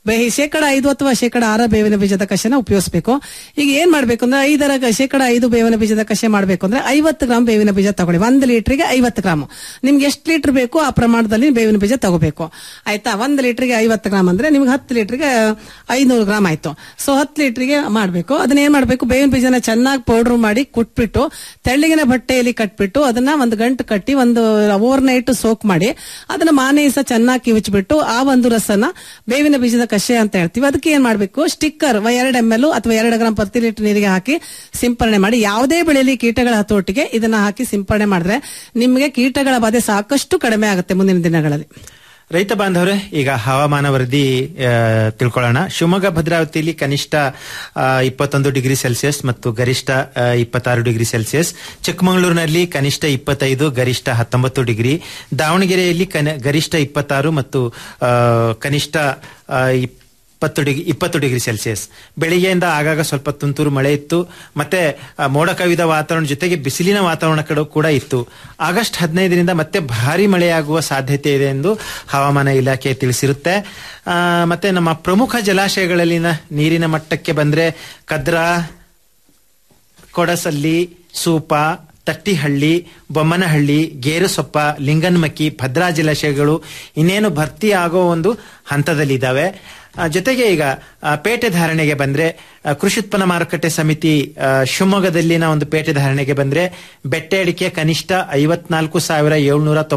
ಬೇ- ಶೇಕಡ ಐದು ಅಥವಾ ಶೇಕಡ ಆರ ಬೇವಿನ ಬೀಜದ ಕಷೆನ ಉಪಯೋಗಿಸಬೇಕು ಈಗ ಏನ್ ಮಾಡ್ಬೇಕು ಅಂದ್ರೆ ಐದರ ಕ- ಶೇಕಡ ಐದು ಬೇವಿನ ಬೀಜದ ಕಷೆ ಮಾಡ್ಬೇಕು ಅಂದ್ರೆ ಐವತ್ತು ಗ್ರಾಮ್ ಬೇವಿನ ಬೀಜ ತಗೊಳ್ಳಿ ಒಂದು ಲೀಟರ್ಗೆ ಐವತ್ತು ಗ್ರಾಮ್ ನಿಮ್ಗೆ ಎಷ್ಟು ಲೀಟರ್ ಬೇಕು ಆ ಪ್ರಮಾಣದಲ್ಲಿ ಬೇವಿನ ಬೀಜ ತಗೋಬೇಕು ಆಯ್ತಾ ಒಂದು ಲೀಟರ್ಗೆ ಐವತ್ತು ಗ್ರಾಮ್ ಅಂದ್ರೆ ನಿಮ್ಗೆ ಹತ್ತು ಲೀಟರ್ಗೆ ಐನೂರು ಗ್ರಾಮ್ ಆಯ್ತು ಸೊ ಹತ್ತು ಲೀಟರ್ಗೆ ಮಾಡಬೇಕು ಅದನ್ನ ಏನ್ ಮಾಡ್ಬೇಕು ಬೇವಿನ ಬೀಜನ ಚೆನ್ನಾಗಿ ಪೌಡರ್ ಮಾಡಿ ಕುಟ್ಬಿಟ್ಟು ತೆಳ್ಳಗಿನ ಬಟ್ಟೆಯಲ್ಲಿ ಕಟ್ಬಿಟ್ಟು ಅದನ್ನ ಒಂದು ಗಂಟು ಕಟ್ಟಿ ಒಂದು ಓವರ್ ನೈಟ್ ಸೋಕ್ ಮಾಡಿ ಅದನ್ನ ಮಾನೆ ದಿವಸ ಚೆನ್ನಾಗಿ ಕಿವುಚ್ಬಿಟ್ಟು ಆ ಒಂದು ರಸನ ಬೇವಿನ ಬೀಜದ ಕಷೆ ಅಂತ ಹೇಳ್ತೀವಿ ಅದಕ್ಕೆ ಏನ್ ಮಾಡ್ಬೇಕು ಸ್ಟಿಕ್ಕರ್ ಎರಡು ಎಂ ಎಲ್ ಅಥವಾ ಎರಡು ಗ್ರಾಮ್ ಪ್ರತಿ ಲೀಟರ್ ನೀರಿಗೆ ಹಾಕಿ ಸಿಂಪರಣೆ ಮಾಡಿ ಯಾವುದೇ ಬೆಳೆಯಲ್ಲಿ ಕೀಟಗಳ ಹತೋಟಿಗೆ ಇದನ್ನ ಹಾಕಿ ಸಿಂಪರಣೆ ಮಾಡಿದ್ರೆ ನಿಮಗೆ ಕೀಟಗಳ ಬಾಧೆ ಸಾಕಷ್ಟು ಕಡಿಮೆ ಆಗುತ್ತೆ ಮುಂದಿನ ದಿನಗಳಲ್ಲಿ ರೈತ ಬಾಂಧವರೇ ಈಗ ಹವಾಮಾನ ವರದಿ ಆ, ತಿಳ್ಕೊಳ್ಳೋಣ ಶಿವಮೊಗ್ಗ ಭದ್ರಾವತಿಯಲ್ಲಿ ಕನಿಷ್ಠ ಆ, ಇಪ್ಪತ್ತೊಂದು ಡಿಗ್ರಿ ಸೆಲ್ಸಿಯಸ್ ಮತ್ತು ಗರಿಷ್ಠ ಆ, ಇಪ್ಪತ್ತಾರು ಡಿಗ್ರಿ ಸೆಲ್ಸಿಯಸ್ ಚಿಕ್ಕಮಗಳೂರಿನಲ್ಲಿ ಕನಿಷ್ಠ ಇಪ್ಪತ್ತೈದು ಗರಿಷ್ಠ ಹತ್ತೊಂಬತ್ತು ಡಿಗ್ರಿ ದಾವಣಗೆರೆಯಲ್ಲಿ ಕನ- ಗರಿಷ್ಠ ಇಪ್ಪತ್ತಾರು ಮತ್ತು ಆ, ಕನಿಷ್ಠ ಆ, ಇಪ್ಪತ್ತು ಡಿಗ್ರಿ ಇಪ್ಪತ್ತು ಡಿಗ್ರಿ ಸೆಲ್ಸಿಯಸ್ ಬೆಳಿಗ್ಗೆಯಿಂದ ಆಗಾಗ ಸ್ವಲ್ಪ ತುಂತುರು ಮಳೆ ಇತ್ತು ಮತ್ತೆ ಆ, ಮೋಡ ಕವಿದ ವಾತಾವರಣ ಜೊತೆಗೆ ಬಿಸಿಲಿನ ವಾತಾವರಣ ಕಡೆ ಕೂಡ ಇತ್ತು ಆಗಸ್ಟ್ ಹದಿನೈದರಿಂದ ಮತ್ತೆ ಭಾರಿ ಮಳೆಯಾಗುವ ಸಾಧ್ಯತೆ ಇದೆ ಎಂದು ಹವಾಮಾನ ಇಲಾಖೆ ತಿಳಿಸಿರುತ್ತೆ ಆ, ಮತ್ತೆ ನಮ್ಮ ಪ್ರಮುಖ ಜಲಾಶಯಗಳಲ್ಲಿನ ನೀರಿನ ಮಟ್ಟಕ್ಕೆ ಬಂದ್ರೆ ಕದ್ರಾ ಕೊಡಸಲ್ಲಿ ಸೂಪ ತಟ್ಟಿಹಳ್ಳಿ ಬೊಮ್ಮನಹಳ್ಳಿ ಗೇರುಸೊಪ್ಪ ಲಿಂಗನ್ಮಕ್ಕಿ ಭದ್ರಾ ಜಲಾಶಯಗಳು ಇನ್ನೇನು ಭರ್ತಿ ಆಗೋ ಒಂದು ಹಂತದಲ್ಲಿದ್ದಾವೆ ಆ, ಜೊತೆಗೆ ಈಗ ಆ, ಪೇಟೆ ಧಾರಣೆಗೆ ಬಂದ್ರೆ ಆ, ಕೃಷಿ ಉತ್ಪನ್ನ ಮಾರುಕಟ್ಟೆ ಸಮಿತಿ ಆ, ಶಿವಮೊಗ್ಗದಲ್ಲಿನ ಒಂದು ಪೇಟೆ ಧಾರಣೆಗೆ ಬಂದ್ರೆ ಬೆಟ್ಟೆ ಅಡಿಕೆ ಕನಿಷ್ಠ ಐವತ್ನಾಲ್ಕು ಸಾವಿರ ಏಳ್ನೂರ